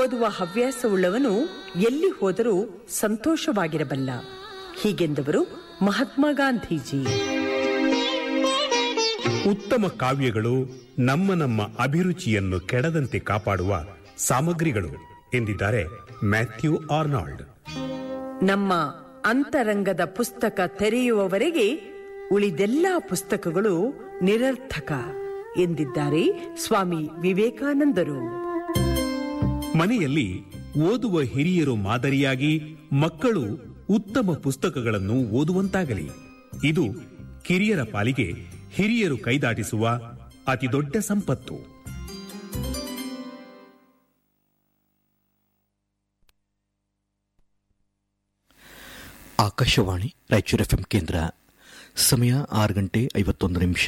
ಓದುವ ಹವ್ಯಾಸವುಳ್ಳವನು ಎಲ್ಲಿ ಹೋದರೂ ಸಂತೋಷವಾಗಿರಬಲ್ಲ ಹೀಗೆಂದವರು ಮಹಾತ್ಮ ಗಾಂಧೀಜಿ ಉತ್ತಮ ಕಾವ್ಯಗಳು ನಮ್ಮ ನಮ್ಮ ಅಭಿರುಚಿಯನ್ನು ಕೆಡದಂತೆ ಕಾಪಾಡುವ ಸಾಮಗ್ರಿಗಳು ಎಂದಿದ್ದಾರೆ ಮ್ಯಾಥ್ಯೂ ಆರ್ನಾಲ್ಡ್ ನಮ್ಮ ಅಂತರಂಗದ ಪುಸ್ತಕ ತೆರೆಯುವವರೆಗೆ ಉಳಿದೆಲ್ಲ ಪುಸ್ತಕಗಳು ನಿರರ್ಥಕ ಎಂದಿದ್ದಾರೆ ಸ್ವಾಮಿ ವಿವೇಕಾನಂದರು ಮನೆಯಲ್ಲಿ ಓದುವ ಹಿರಿಯರು ಮಾದರಿಯಾಗಿ ಮಕ್ಕಳು ಉತ್ತಮ ಪುಸ್ತಕಗಳನ್ನು ಓದುವಂತಾಗಲಿ ಇದು ಕಿರಿಯರ ಪಾಲಿಗೆ ಹಿರಿಯರು ಕೈದಾಟಿಸುವ ಅತಿದೊಡ್ಡ ಸಂಪತ್ತು ಆಕಾಶವಾಣಿ ರಾಯಚೂರು ಎಫ್ಎಂ ಕೇಂದ್ರ ಸಮಯ ಆರು ಗಂಟೆ ಐವತ್ತೊಂದು ನಿಮಿಷ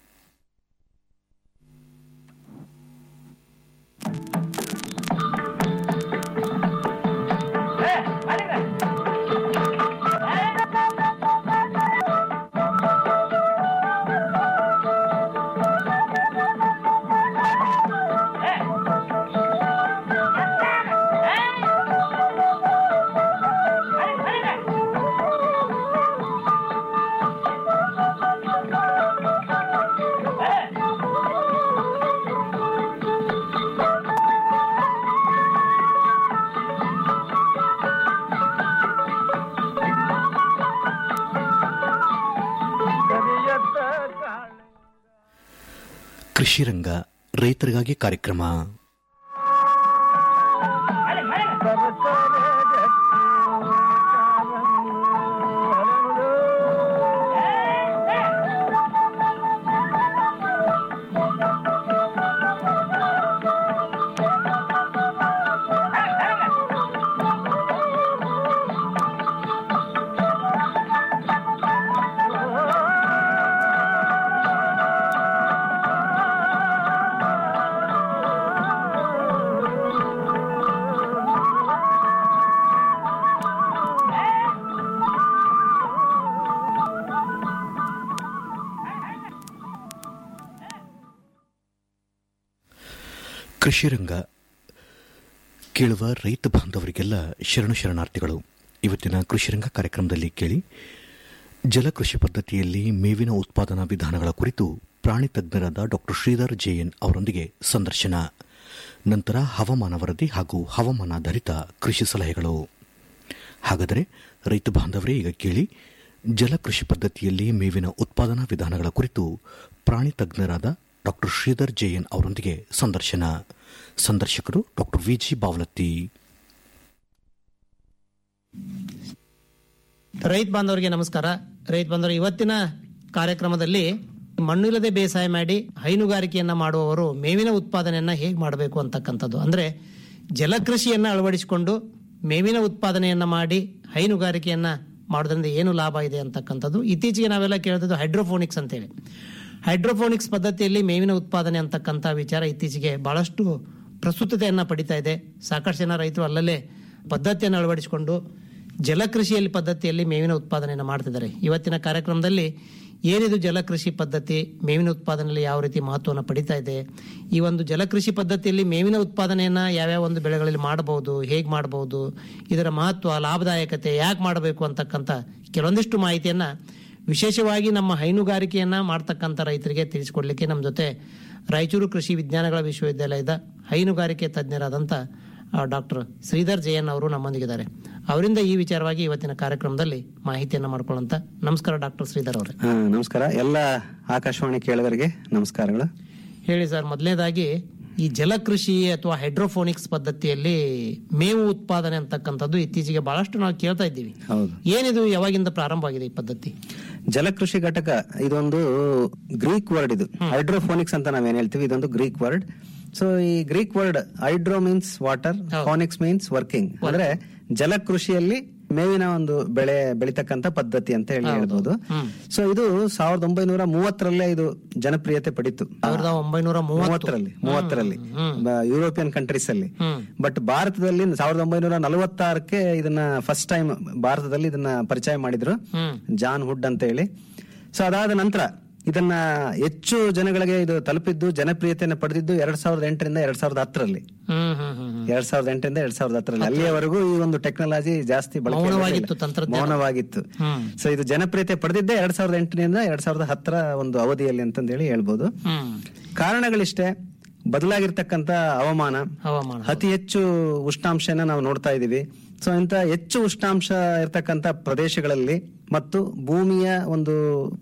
ಕೃಷಿ ರಂಗ ರೈತರಿಗಾಗಿ ಕಾರ್ಯಕ್ರಮ ಕೃಷಿ ರಂಗ ಕೇಳುವ ರೈತ ಬಾಂಧವರಿಗೆಲ್ಲ ಶರಣು ಶರಣಾರ್ಥಿಗಳು ಇವತ್ತಿನ ಕೃಷಿ ರಂಗ ಕಾರ್ಯಕ್ರಮದಲ್ಲಿ ಕೇಳಿ ಜಲಕೃಷಿ ಪದ್ಧತಿಯಲ್ಲಿ ಮೇವಿನ ಉತ್ಪಾದನಾ ವಿಧಾನಗಳ ಕುರಿತು ಪ್ರಾಣಿ ತಜ್ಞರಾದ ಡಾಕ್ಟರ್ ಶ್ರೀಧರ್ ಜೆಎನ್ ಅವರೊಂದಿಗೆ ಸಂದರ್ಶನ ನಂತರ ಹವಾಮಾನ ವರದಿ ಹಾಗೂ ಹವಾಮಾನಾಧಾರಿತ ಕೃಷಿ ಸಲಹೆಗಳು ಹಾಗಾದರೆ ರೈತ ಬಾಂಧವರೇ ಈಗ ಕೇಳಿ ಜಲಕೃಷಿ ಪದ್ಧತಿಯಲ್ಲಿ ಮೇವಿನ ಉತ್ಪಾದನಾ ವಿಧಾನಗಳ ಕುರಿತು ಪ್ರಾಣಿ ತಜ್ಞರಾದ ಡಾಕ್ಟರ್ ಶ್ರೀಧರ್ ಜೆಎನ್ ಅವರೊಂದಿಗೆ ಸಂದರ್ಶನ ಸಂದರ್ಶಕರು ಡಾಕ್ಟರ್ ವಿಜಿ ಬಾವಲತ್ತಿ ರೈತ ಬಾಂಧವರಿಗೆ ನಮಸ್ಕಾರ ರೈತ ಬಾಂಧವರು ಇವತ್ತಿನ ಕಾರ್ಯಕ್ರಮದಲ್ಲಿ ಮಣ್ಣಿಲ್ಲದೆ ಬೇಸಾಯ ಮಾಡಿ ಹೈನುಗಾರಿಕೆಯನ್ನ ಮಾಡುವವರು ಮೇವಿನ ಉತ್ಪಾದನೆಯನ್ನ ಹೇಗೆ ಮಾಡಬೇಕು ಅಂತಕ್ಕಂಥದ್ದು ಅಂದ್ರೆ ಜಲಕೃಷಿಯನ್ನ ಅಳವಡಿಸಿಕೊಂಡು ಮೇವಿನ ಉತ್ಪಾದನೆಯನ್ನ ಮಾಡಿ ಹೈನುಗಾರಿಕೆಯನ್ನ ಮಾಡೋದ್ರಿಂದ ಏನು ಲಾಭ ಇದೆ ಅಂತಕ್ಕಂಥದ್ದು ಇತ್ತೀಚೆಗೆ ನಾವೆಲ್ಲ ಕೇಳಿದ್ದು ಹೈಡ್ರೋಫೋನಿಕ್ಸ್ ಅಂತೇಳಿ ಹೈಡ್ರೋಫೋನಿಕ್ಸ್ ಪದ್ಧತಿಯಲ್ಲಿ ಮೇವಿನ ಉತ್ಪಾದನೆ ಅಂತಕ್ಕಂಥ ವಿಚಾರ ಇತ್ತೀಚೆಗೆ ಬಹಳಷ್ಟು ಪ್ರಸ್ತುತತೆಯನ್ನ ಪಡಿತಾ ಇದೆ ಸಾಕಷ್ಟು ಜನ ರೈತರು ಅಲ್ಲಲ್ಲೇ ಪದ್ಧತಿಯನ್ನು ಅಳವಡಿಸಿಕೊಂಡು ಜಲಕೃಷಿಯಲ್ಲಿ ಪದ್ಧತಿಯಲ್ಲಿ ಮೇವಿನ ಉತ್ಪಾದನೆಯನ್ನು ಮಾಡ್ತಿದ್ದಾರೆ ಇವತ್ತಿನ ಕಾರ್ಯಕ್ರಮದಲ್ಲಿ ಏನಿದು ಜಲಕೃಷಿ ಪದ್ಧತಿ ಮೇವಿನ ಉತ್ಪಾದನೆಯಲ್ಲಿ ಯಾವ ರೀತಿ ಮಹತ್ವವನ್ನು ಪಡಿತಾ ಇದೆ ಈ ಒಂದು ಜಲಕೃಷಿ ಪದ್ಧತಿಯಲ್ಲಿ ಮೇವಿನ ಉತ್ಪಾದನೆಯನ್ನ ಯಾವ್ಯಾವ ಒಂದು ಬೆಳೆಗಳಲ್ಲಿ ಮಾಡಬಹುದು ಹೇಗೆ ಮಾಡಬಹುದು ಇದರ ಮಹತ್ವ ಲಾಭದಾಯಕತೆ ಯಾಕೆ ಮಾಡಬೇಕು ಅಂತಕ್ಕಂಥ ಕೆಲವೊಂದಿಷ್ಟು ಮಾಹಿತಿಯನ್ನ ವಿಶೇಷವಾಗಿ ನಮ್ಮ ಹೈನುಗಾರಿಕೆಯನ್ನ ಮಾಡ್ತಕ್ಕಂಥ ರೈತರಿಗೆ ತಿಳಿಸಿಕೊಡ್ಲಿಕ್ಕೆ ನಮ್ಮ ಜೊತೆ ರಾಯಚೂರು ಕೃಷಿ ವಿಜ್ಞಾನಗಳ ವಿಶ್ವವಿದ್ಯಾಲಯದ ಹೈನುಗಾರಿಕೆ ತಜ್ಞರಾದಂಥ ಡಾಕ್ಟರ್ ಶ್ರೀಧರ್ ಜಯನ್ ಅವರು ನಮ್ಮೊಂದಿಗಿದ್ದಾರೆ ಅವರಿಂದ ಈ ವಿಚಾರವಾಗಿ ಇವತ್ತಿನ ಕಾರ್ಯಕ್ರಮದಲ್ಲಿ ಮಾಹಿತಿಯನ್ನು ಮಾಡ್ಕೊಳ್ಳೋಂತ ನಮಸ್ಕಾರ ಡಾಕ್ಟರ್ ಶ್ರೀಧರ್ ಅವರೇ ಆ, ನಮಸ್ಕಾರ ಎಲ್ಲ ಆಕಾಶವಾಣಿ ಕೇಳುಗರಿಗೆ ನಮಸ್ಕಾರಗಳು ಹೇಳಿ ಸರ್ ಮೊದಲನೇದಾಗಿ ಈ ಜಲಕೃಷಿ ಅಥವಾ ಹೈಡ್ರೋಫೋನಿಕ್ಸ್ ಪದ್ಧತಿಯಲ್ಲಿ ಮೇವು ಉತ್ಪಾದನೆ ಅಂತಕ್ಕಂಥದ್ದು ಇತ್ತೀಚೆಗೆ ಬಹಳಷ್ಟು ನಾವು ಕೇಳ್ತಾ ಇದ್ದೀವಿ ಹೌದು ಏನಿದು ಯಾವಾಗಿಂದ ಪ್ರಾರಂಭ ಆಗಿದೆ ಈ ಪದ್ಧತಿ ಜಲಕೃಷಿ ಘಟಕ ಇದೊಂದು ಗ್ರೀಕ್ ವರ್ಡ್ ಇದು ಹೈಡ್ರೋಫೋನಿಕ್ಸ್ ಅಂತ ನಾವೇನ್ ಹೇಳ್ತೀವಿ ಇದೊಂದು ಗ್ರೀಕ್ ವರ್ಡ್ ಸೊ ಈ Greek word hydro means water phonics means working ಅಂದ್ರೆ ಜಲಕೃಷಿಯಲ್ಲಿ ಮೇವಿನ ಒಂದು ಬೆಳೆ ಬೆಳಿತಕ್ಕಂತ ಪದ್ಧತಿ ಅಂತ ಹೇಳಿ ಹೇಳ್ಬೋದು ಸೊ ಇದು ಸಾವಿರದ ಒಂಬೈನೂರ ಮೂವತ್ತರಲ್ಲೇ ಇದು ಜನಪ್ರಿಯತೆ ಪಡಿತು ಸಾವಿರದ ಒಂಬೈನೂರ ಮೂವತ್ತು ಮೂವತ್ತರಲ್ಲಿ ಮೂವತ್ತರಲ್ಲಿ ಯುರೋಪಿಯನ್ ಕಂಟ್ರೀಸ್ ಅಲ್ಲಿ ಬಟ್ ಭಾರತದಲ್ಲಿ ಸಾವಿರದ ಒಂಬೈನೂರ ನಲವತ್ತಾರಕ್ಕೆ ಇದನ್ನ ಫಸ್ಟ್ ಟೈಮ್ ಭಾರತದಲ್ಲಿ ಇದನ್ನ ಪರಿಚಯ ಮಾಡಿದ್ರು ಜಾನ್ ಹುಡ್ ಅಂತ ಹೇಳಿ ಸೊ ಅದಾದ ನಂತರ ಇದನ್ನ ಹೆಚ್ಚು ಜನಗಳಿಗೆ ಇದು ತಲುಪಿದ್ದು ಜನಪ್ರಿಯತೆಯನ್ನು ಪಡೆದಿದ್ದು ಎರಡ್ ಸಾವಿರದ ಎಂಟರಿಂದ ಎರಡ್ ಸಾವಿರದ ಹತ್ತರಲ್ಲಿ ಹ್ಮ್ ಹ್ಮ್ ಹ್ಮ್ ಹ್ಮ್. ಎರಡ್ ಸಾವಿರದ ಎಂಟರಿಂದ ಎರಡ್ ಸಾವಿರದ ಹತ್ತರಲ್ಲಿ ಅಲ್ಲಿಯವರೆಗೂ ಈ ಒಂದು ಟೆಕ್ನಾಲಜಿ ಜಾಸ್ತಿ ಬಳಕೆ ಮೌನವಾಗಿತ್ತು ಇರಲಿಲ್ಲ. ತಂತ್ರಜ್ಞಾನ. ಮೌನವಾಗಿತ್ತು ಹ್ಮ್. ಸೊ ಇದು ಜನಪ್ರಿಯತೆ ಪಡೆದಿದ್ದೇ ಎರಡ್ ಸಾವಿರದ ಎಂಟರಿಂದ ಎರಡ್ ಸಾವಿರದ ಹತ್ತರ ಒಂದು ಅವಧಿಯಲ್ಲಿ ಅಂತಂದೇಳಿ ಹೇಳ್ಬೋದು ಹ್ಮ್ ಕಾರಣಗಳಿಷ್ಟೇ ಬದಲಾಗಿರ್ತಕ್ಕಂತ ಹವಾಮಾನ ಹವಾಮಾನ ಅತಿ ಹೆಚ್ಚು ಉಷ್ಣಾಂಶನ ನಾವು ನೋಡ್ತಾ ಇದೀವಿ ಸೊ ಇಂತ ಹೆಚ್ಚು ಉಷ್ಣಾಂಶ ಇರ್ತಕ್ಕಂತ ಪ್ರದೇಶಗಳಲ್ಲಿ ಮತ್ತು ಭೂಮಿಯ ಒಂದು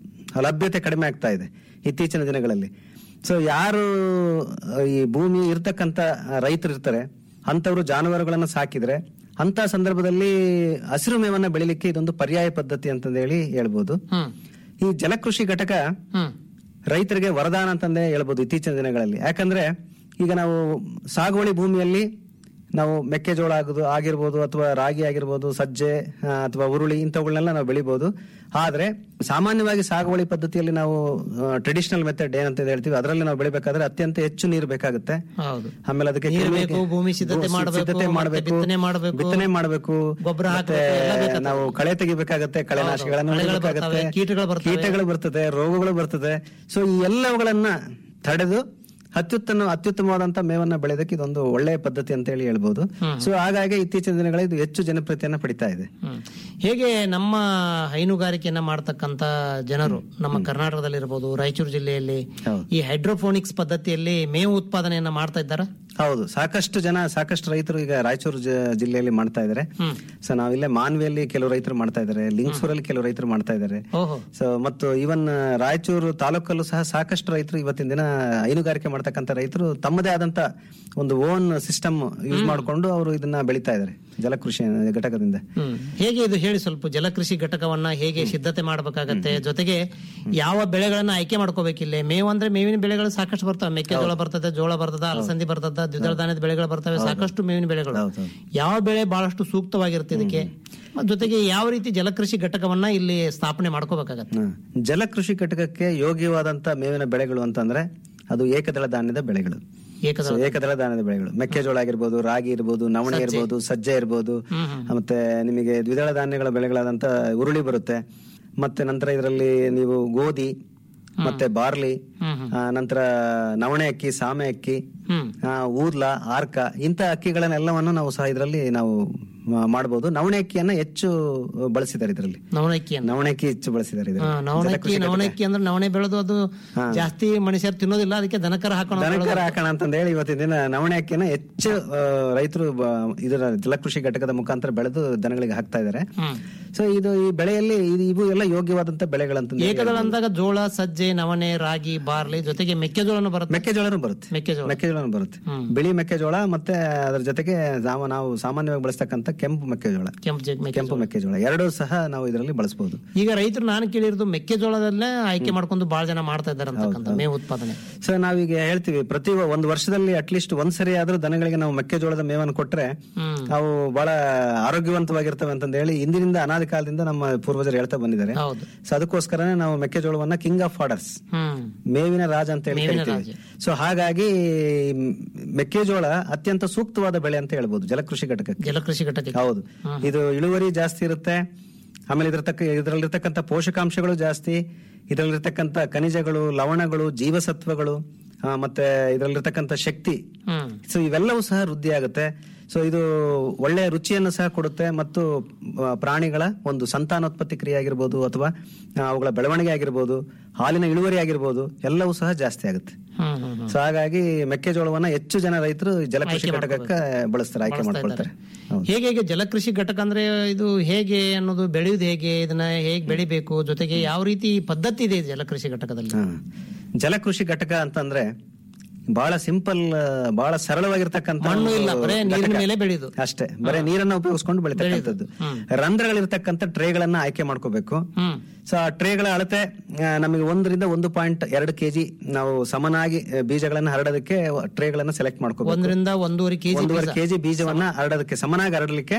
ಲಭ್ಯತೆ ಕಡಿಮೆ ಆಗ್ತಾ ಇದೆ ಇತ್ತೀಚಿನ ದಿನಗಳಲ್ಲಿ ಸೊ ಯಾರು ಅಹ್, ಈ ಭೂಮಿ ಇರ್ತಕ್ಕಂತ ರೈತರು ಇರ್ತಾರೆ ಅಂತವರು ಜಾನುವಾರುಗಳನ್ನ ಸಾಕಿದ್ರೆ ಅಂತ ಸಂದರ್ಭದಲ್ಲಿ ಹಸಿರು ಮೇವನ್ನ ಬೆಳಿಲಿಕ್ಕೆ ಇದೊಂದು ಪರ್ಯಾಯ ಪದ್ಧತಿ ಅಂತಂದೇಳಿ ಹೇಳ್ಬೋದು ಹ್ಮ್ ಈ ಜಲಕೃಷಿ ಘಟಕ ಹ್ಮ್ ರೈತರಿಗೆ ವರದಾನ ಅಂತಂದೇ ಹೇಳ್ಬೋದು ಇತ್ತೀಚಿನ ದಿನಗಳಲ್ಲಿ ಯಾಕಂದ್ರೆ ಈಗ ನಾವು ಸಾಗುವಳಿ ಭೂಮಿಯಲ್ಲಿ ನಾವು ಮೆಕ್ಕೆಜೋಳ ಆಗುದು ಆಗಿರ್ಬೋದು ಅಥವಾ ರಾಗಿ ಆಗಿರ್ಬೋದು ಸಜ್ಜೆ ಆ, ಅಥವಾ ಉರುಳಿ ಇಂಥವುಗಳನ್ನೆಲ್ಲ ನಾವು ಬೆಳಿಬಹುದು ಆದ್ರೆ ಸಾಮಾನ್ಯವಾಗಿ ಸಾಗುವಳಿ ಪದ್ಧತಿಯಲ್ಲಿ ನಾವು ಟ್ರೆಡಿಷನಲ್ ಮೆಥಡ್ ಏನಂತ ಹೇಳ್ತೀವಿ ಅದರಲ್ಲಿ ನಾವು ಬೆಳಿಬೇಕಾದ್ರೆ ಅತ್ಯಂತ ಹೆಚ್ಚು ನೀರು ಬೇಕಾಗುತ್ತೆ ಹೌದು ಆಮೇಲೆ ಅದಕ್ಕೆ ನೀರು ಕ್ರಿಮಿ- ಬೇಕು, ಭೂಮಿ ಸಿದ್ಧತೆ ಭೂ- ಮಾಡ್ಬೇಕು, ಸಿದ್ಧತೆ ಮತ್ತೆ ಮಾಡಬೇಕು ಬಿತ್ತನೆ ಮಾಡ್ಬೇಕು, ಬಿತ್ತನೆ ಮಾಡಬೇಕು ಗೊಬ್ಬರ ಮತ್ತೆ ಹಾಕ್ಬೇಕು, ಎಲ್ಲ ಬೇಕಾಗ್ತದೆ. ನಾವು ಕಳೆ ತೆಗಿಬೇಕಾಗತ್ತೆ ಕಳೆನಾಶಕಗಳನ್ನು ಕಳೆಗಳು ಹೊಡಿಬೇಕಾಗತ್ತೆ. ಬರ್ತವೆ, ಕೀಟಗಳು ಬರ್ತವೆ. ಕೀಟಗಳು ಬರ್ತದೆ ರೋಗಗಳು ಬರ್ತದೆ ಸೊ ಈ ಎಲ್ಲವುಗಳನ್ನ ತಡೆದು ಅತ್ಯುತ್ತಮ ಅತ್ಯುತ್ತಮವಾದಂತ ಮೇವನ್ನ ಬೆಳೆಯೋದಕ್ಕೆ ಇದೊಂದು ಒಳ್ಳೆಯ ಪದ್ಧತಿ ಅಂತ ಹೇಳಿ ಹೇಳ್ಬೋದು ಸೊ ಹಾಗಾಗಿ ಇತ್ತೀಚಿನ ದಿನಗಳಲ್ಲಿ ಇದು ಹೆಚ್ಚು ಜನಪ್ರಿಯತೆಯನ್ನ ಪಡಿತಾ ಇದೆ ಹ್ಮ್. ಹೇಗೆ ನಮ್ಮ ಹೈನುಗಾರಿಕೆಯನ್ನ ಮಾಡ್ತಕ್ಕಂತ ಜನರು ನಮ್ಮ ಕರ್ನಾಟಕದಲ್ಲಿ ಇರಬಹುದು ರಾಯಚೂರು ಜಿಲ್ಲೆಯಲ್ಲಿ ಹೌದು. ಈ ಹೈಡ್ರೋಫೋನಿಕ್ಸ್ ಪದ್ಧತಿಯಲ್ಲಿ ಮೇವು ಉತ್ಪಾದನೆಯನ್ನ ಮಾಡ್ತಾ ಇದ್ದಾರ ಹೌದು ಸಾಕಷ್ಟು ಜನ ಸಾಕಷ್ಟು ರೈತರು ಈಗ ರಾಯಚೂರು ಜ- ಜಿಲ್ಲೆಯಲ್ಲಿ ಮಾಡ್ತಾ ಇದ್ದಾರೆ ಸೊ ನಾವಿಲ್ಲೇ ಮಾನ್ವಿಯಲ್ಲಿ ಕೆಲವು ರೈತರು ಮಾಡ್ತಾ ಇದ್ದಾರೆ ಲಿಂಗಸೂರಲ್ಲಿ ಕೆಲವು ರೈತರು ಮಾಡ್ತಾ ಇದ್ದಾರೆ ಓಹೋ ಸೊ ಮತ್ತು ಇವನ್ ರಾಯಚೂರು ತಾಲೂಕಲ್ಲೂ ಸಹ ಸಾಕಷ್ಟು ರೈತರು ಇವತ್ತಿನ ದಿನ ಹೈನುಗಾರಿಕೆ ಮಾಡ್ತಕ್ಕಂಥ ರೈತರು ತಮ್ಮದೇ ಆದಂತ ಒಂದು ಓನ್ ಸಿಸ್ಟಮ್ ಯೂಸ್ ಮಾಡಿಕೊಂಡು ಅವರು ಇದನ್ನ ಬೆಳಿತಾ ಇದ್ದಾರೆ ಜಲಕೃಷಿ ಘಟಕದಿಂದ ಹ್ಮ್ ಹೇಗೆ ಇದು ಹೇಳಿ ಸ್ವಲ್ಪ ಜಲಕೃಷಿ ಘಟಕವನ್ನ ಹೇಗೆ ಸಿದ್ಧತೆ ಮಾಡಬೇಕಾಗತ್ತೆ ಜೊತೆಗೆ ಯಾವ ಬೆಳೆಗಳನ್ನ ಆಯ್ಕೆ ಮಾಡ್ಕೋಬೇಕಿಲ್ಲ ಮೇವು ಅಂದ್ರೆ ಮೇವಿನ ಬೆಳೆಗಳು ಸಾಕಷ್ಟು ಬರ್ತವೆ ಮೆಕ್ಕೆಜೋಳ ಬರ್ತದೆ ಜೋಳ ಬರ್ತದೆ ಅಲಸಂದಿ ಬರ್ತದೆ ದ್ವಿದಳ ಧಾನ್ಯದ ಬೆಳೆಗಳು ಬರ್ತವೆ ಸಾಕಷ್ಟು ಮೇವಿನ ಬೆಳೆಗಳು ಹೌದು. ಯಾವ ಬೆಳೆ ಬಹಳಷ್ಟು ಸೂಕ್ತವಾಗಿರುತ್ತೆ ಇದಕ್ಕೆ ಮತ್ತ್ ಜೊತೆಗೆ ಯಾವ ರೀತಿ ಜಲಕೃಷಿ ಘಟಕವನ್ನ ಇಲ್ಲಿ ಸ್ಥಾಪನೆ ಮಾಡ್ಕೋಬೇಕಾಗತ್ತೆ ಹ್ಮ್. ಜಲಕೃಷಿ ಘಟಕಕ್ಕೆ ಯೋಗ್ಯವಾದಂತ ಮೇವಿನ ಬೆಳೆಗಳು ಅಂತಂದ್ರೆ ಅದು ಏಕದಳ ಧಾನ್ಯದ ಬೆಳೆಗಳು ಏಕದಳ So, ಏಕದಳ ಧಾನ್ಯದ ಬೆಳೆಗಳು ಮೆಕ್ಕೆಜೋಳ ಆಗಿರ್ಬೋದು ರಾಗಿ ಇರ್ಬೋದು ನವಣೆ ಇರ್ಬೋದು ಸಜ್ಜೆ ಇರ್ಬೋದು ಮತ್ತೆ ನಿಮಗೆ ದ್ವಿದಳ ಧಾನ್ಯಗಳ ಬೆಳೆಗಳಾದಂತ ಉರುಳಿ ಬರುತ್ತೆ ಮತ್ತೆ ನಂತರ ಇದರಲ್ಲಿ ನೀವು ಗೋಧಿ ಮತ್ತೆ ಬಾರ್ಲಿ ಆ, ನಂತರ ನವಣೆ ಅಕ್ಕಿ ಸಾಮೆ ಅಕ್ಕಿ ಹ್ಮ್ ಆ, ಊರ್ಲ ಆರ್ಕ ಇಂಥ ಅಕ್ಕಿಗಳನ್ನೆಲ್ಲವನ್ನು ನಾವು ಸಹ ಇದರಲ್ಲಿ ನಾವು ಮಾ- ಮಾಡಬಹುದು ನವಣೆ ಅಕ್ಕಿಯನ್ನ ಹೆಚ್ಚು ಬಳಸಿದ್ದಾರೆ ಇದರಲ್ಲಿ ನವಣಕ್ಕಿಯನ್ನು ನವಣೆ ಅಕ್ಕಿ ಹೆಚ್ಚು ಬಳಸಿದ್ದಾರೆ ಹಾ, ಇದರಲ್ಲಿ ನವಣಕ್ಕಿ ನವಣಕ್ಕಿ ಅಂದ್ರೆ ನವಣೆ ಬೆಳೆದು ಅದು ಜಾಸ್ತಿ ಮನುಷ್ಯರು ತಿನ್ನೋದಿಲ್ಲ ಅದಕ್ಕೆ ದನಕರ ಹಾಕೋಣ ಅಂತ ದನಕರ ಹಾಕೋಣ ಅಂತಂದ ಹೇಳಿ ಇವತ್ತಿನ ದಿನ ನವಣೆ ಅಕ್ಕಿನ ಹೆಚ್ಚು ಆ, ರೈತರು ಬ- ಇದರ ಜಲಕೃಷಿ ಘಟಕದ ಮುಖಾಂತರ ಬೆಳೆದು ದನಗಳಿಗೆ ಹಾಕ್ತಾ ಇದ್ದಾರೆ ಹ್ಮ್. ಸೊ ಇದು ಈ ಬೆಳೆಯಲ್ಲಿ ಇದು ಇವು ಎಲ್ಲ ಯೋಗ್ಯವಾದಂತ ಬೆಳೆಗಳಂತ ಏಕದಳ ಅಂದಾಗ ಜೋಳ ಸಜ್ಜೆ ನವಣೆ ರಾಗಿ ಬಾರ್ಲಿ ಜೊತೆಗೆ ಮೆಕ್ಕೆಜೋಳನು ಬರುತ್ತೆ ಮೆಕ್ಕೆಜೋಳನೂ ಬರುತ್ತೆ ಮೆಕ್ಕೆಜೋಳ ಮೆಕ್ಕೆಜೋಳನೂ ಬರುತ್ತೆ ಬಿಳಿ ಮೆಕ್ಕೆಜೋಳ ಮತ್ತೆ ಅದರ ಜೊತೆಗೆ ಸಾಮ- ನಾವು ಸಾಮಾನ್ಯವಾಗಿ ಬಳಸ್ತಕ್ಕಂಥ ಕೆಂಪು ಮೆಕ್ಕೆಜೋಳ ಕೆಂಪು ಜೆ- ಮೆಕ್ಕೆ- ಕೆಂಪು ಮೆಕ್ಕೆಜೋಳ ಎರಡೂ ಸಹ ನಾವು ಇದರಲ್ಲಿ ಬಳಸಬಹುದು ಈಗ ರೈತರು ನಾನು ಕೇಳಿರೋದು ಮೆಕ್ಕೆಜೋಳದಲ್ಲೇ ಆಯ್ಕೆ ಮಾಡ್ಕೊಂಡು ಬಹಳ ಜನ ಮಾಡ್ತಾ ಇದ್ದಾರೆ ಅಂತಕ್ಕಂಥ ಮೇವು ಉತ್ಪಾದನೆ ಸೊ ನಾವೀಗ ಹೇಳ್ತೀವಿ ಪ್ರತಿ ಒಂದು ವರ್ಷದಲ್ಲಿ ಅಟ್ಲೀಸ್ಟ್ ಒಂದ್ಸರಿ ಆದ್ರೂ ದನಗಳಿಗೆ ನಾವು ಮೆಕ್ಕೆಜೋಳದ ಮೇವನ್ನು ಕೊಟ್ರೆ ಹ್ಮ್ ಅವು ಬಹಳ ಆರೋಗ್ಯವಂತವಾಗಿರ್ತವೆ ಅಂತ ಹೇಳಿ ಇಂದಿನಿಂದ ಅನಾದಿ ಕಾಲದಿಂದ ನಮ್ಮ ಪೂರ್ವಜರು ಹೇಳ್ತಾ ಬಂದಿದ್ದಾರೆ ಹೌದು ಸೊ ಅದಕ್ಕೋಸ್ಕರನೇ ನಾವು ಮೆಕ್ಕೆಜೋಳವನ್ನ ಕಿಂಗ್ ಆಫ್ ಆರ್ಡರ್ಸ್ ಹ್ಮ್ ಮೇವಿನ ರಾಜ ಅಂತ ಹೇಳಿ ಮೇವಿನ ಕರಿತೀವಿ ಸೊ ಹಾಗಾಗಿ ಮ್, ಮೆಕ್ಕೆಜೋಳ ಅತ್ಯಂತ ಸೂಕ್ತವಾದ ಬೆಳೆ ಅಂತ ಹೇಳ್ಬೋದು ಜಲಕೃಷಿ ಘಟಕಕ್ಕೆ ಜಲಕೃಷಿ ಘಟಕ ಹೌದು ಇದು ಇಳುವರಿ ಜಾಸ್ತಿ ಇರುತ್ತೆ ಆಮೇಲೆ ಇದ್ರ ತಕ್ಕ ಇದರಲ್ಲಿರ್ತಕ್ಕಂಥ ಪೋಷಕಾಂಶಗಳು ಜಾಸ್ತಿ ಇದರಲ್ಲಿರ್ತಕ್ಕಂಥ ಖನಿಜಗಳು ಲವಣಗಳು ಜೀವಸತ್ವಗಳು ಆ, ಮತ್ತೆ ಇದರಲ್ಲಿರ್ತಕ್ಕಂಥ ಶಕ್ತಿ ಹ್ಮ್ ಸೊ ಇವೆಲ್ಲವೂ ಸಹ ವೃದ್ಧಿ ಆಗುತ್ತೆ ಸೊ ಇದು ಒಳ್ಳೆಯ ರುಚಿಯನ್ನು ಸಹ ಕೊಡುತ್ತೆ ಮತ್ತು ಆ, ಪ್ರಾಣಿಗಳ ಒಂದು ಸಂತಾನೋತ್ಪತ್ತಿ ಕ್ರಿಯೆ ಆಗಿರ್ಬೋದು ಅಥವಾ ಆ, ಅವುಗಳ ಬೆಳವಣಿಗೆ ಆಗಿರ್ಬೋದು ಹಾಲಿನ ಇಳುವರಿ ಆಗಿರ್ಬೋದು ಎಲ್ಲವೂ ಸಹ ಜಾಸ್ತಿ ಆಗುತ್ತೆ ಹ್ಮ್ ಹ್ಮ್ ಹ್ಮ್. ಸೊ ಹಾಗಾಗಿ ಮೆಕ್ಕೆಜೋಳವನ್ನ ಹೆಚ್ಚು ಜನ ರೈತರು ಈ ಜಲಕೃಷಿ ಘಟಕಕ್ಕೆ ಬಳಸ್ತಾರೆ ಆಯ್ಕೆ ಮಾಡ್ಕೊಳ್ತಾರೆ ಹೌದು. ಹೇಗೆ ಈಗ ಜಲಕೃಷಿ ಘಟಕ ಅಂದ್ರೆ ಇದು ಹೇಗೆ ಅನ್ನೋದು ಬೆಳೆಯುವುದು ಹೇಗೆ ಇದನ್ನ ಹೇಗೆ ಬೆಳಿಬೇಕು ಜೊತೆಗೆ ಯಾವ ರೀತಿ ಪದ್ಧತಿ ಇದೆ ಈ ಜಲಕೃಷಿ ಘಟಕದಲ್ಲಿ ಹಾ. ಜಲಕೃಷಿ ಘಟಕ ಅಂತಂದ್ರೆ ಬಹಳ ಸಿಂಪಲ್ ಬಹಳ ಸರಳವಾಗಿರ್ತಕ್ಕಂಥ ಮಣ್ಣು ಇಲ್ಲ ಒಂದು ಬರೇ ನೀರಿನ ಘಟಕ. ಮೇಲೆ ಬೆಳೆಯುದು ಅಷ್ಟೇ ಬರೀ ನೀರನ್ನ ಉಪಯೋಗಿಸ್ಕೊಂಡು ಬೆಳಿತಕ್ಕಂಥದ್ದು ರಂಧ್ರಗಳಿರ್ತಕ್ಕಂಥ ಟ್ರೇಗಳನ್ನ ಆಯ್ಕೆ ಮಾಡ್ಕೋಬೇಕು ಹ್ಮ್ ಸೊ ಆ ಟ್ರೇಗಳ ಅಳತೆ ಆ, ನಮಗೆ ಒಂದರಿಂದ ಒಂದು ಪಾಯಿಂಟ್ ಎರಡು ಕೆಜಿ ನಾವು ಸಮನಾಗಿ ಆ, ಬೀಜಗಳನ್ನ ಹರಡೋದಕ್ಕೆ ಟ್ರೇಗಳನ್ನ ಸೆಲೆಕ್ಟ್ ಮಾಡ್ಕೋಬೇಕು ಒಂದರಿಂದ ಒಂದೂವರೆ ಕೆಜಿ ಒಂದೂವರೆ ಕೆಜಿ ಬೀಜವನ್ನ ಹರಡೋದಕ್ಕೆ ಸಮನಾಗಿ ಹರಡಲಿಕ್ಕೆ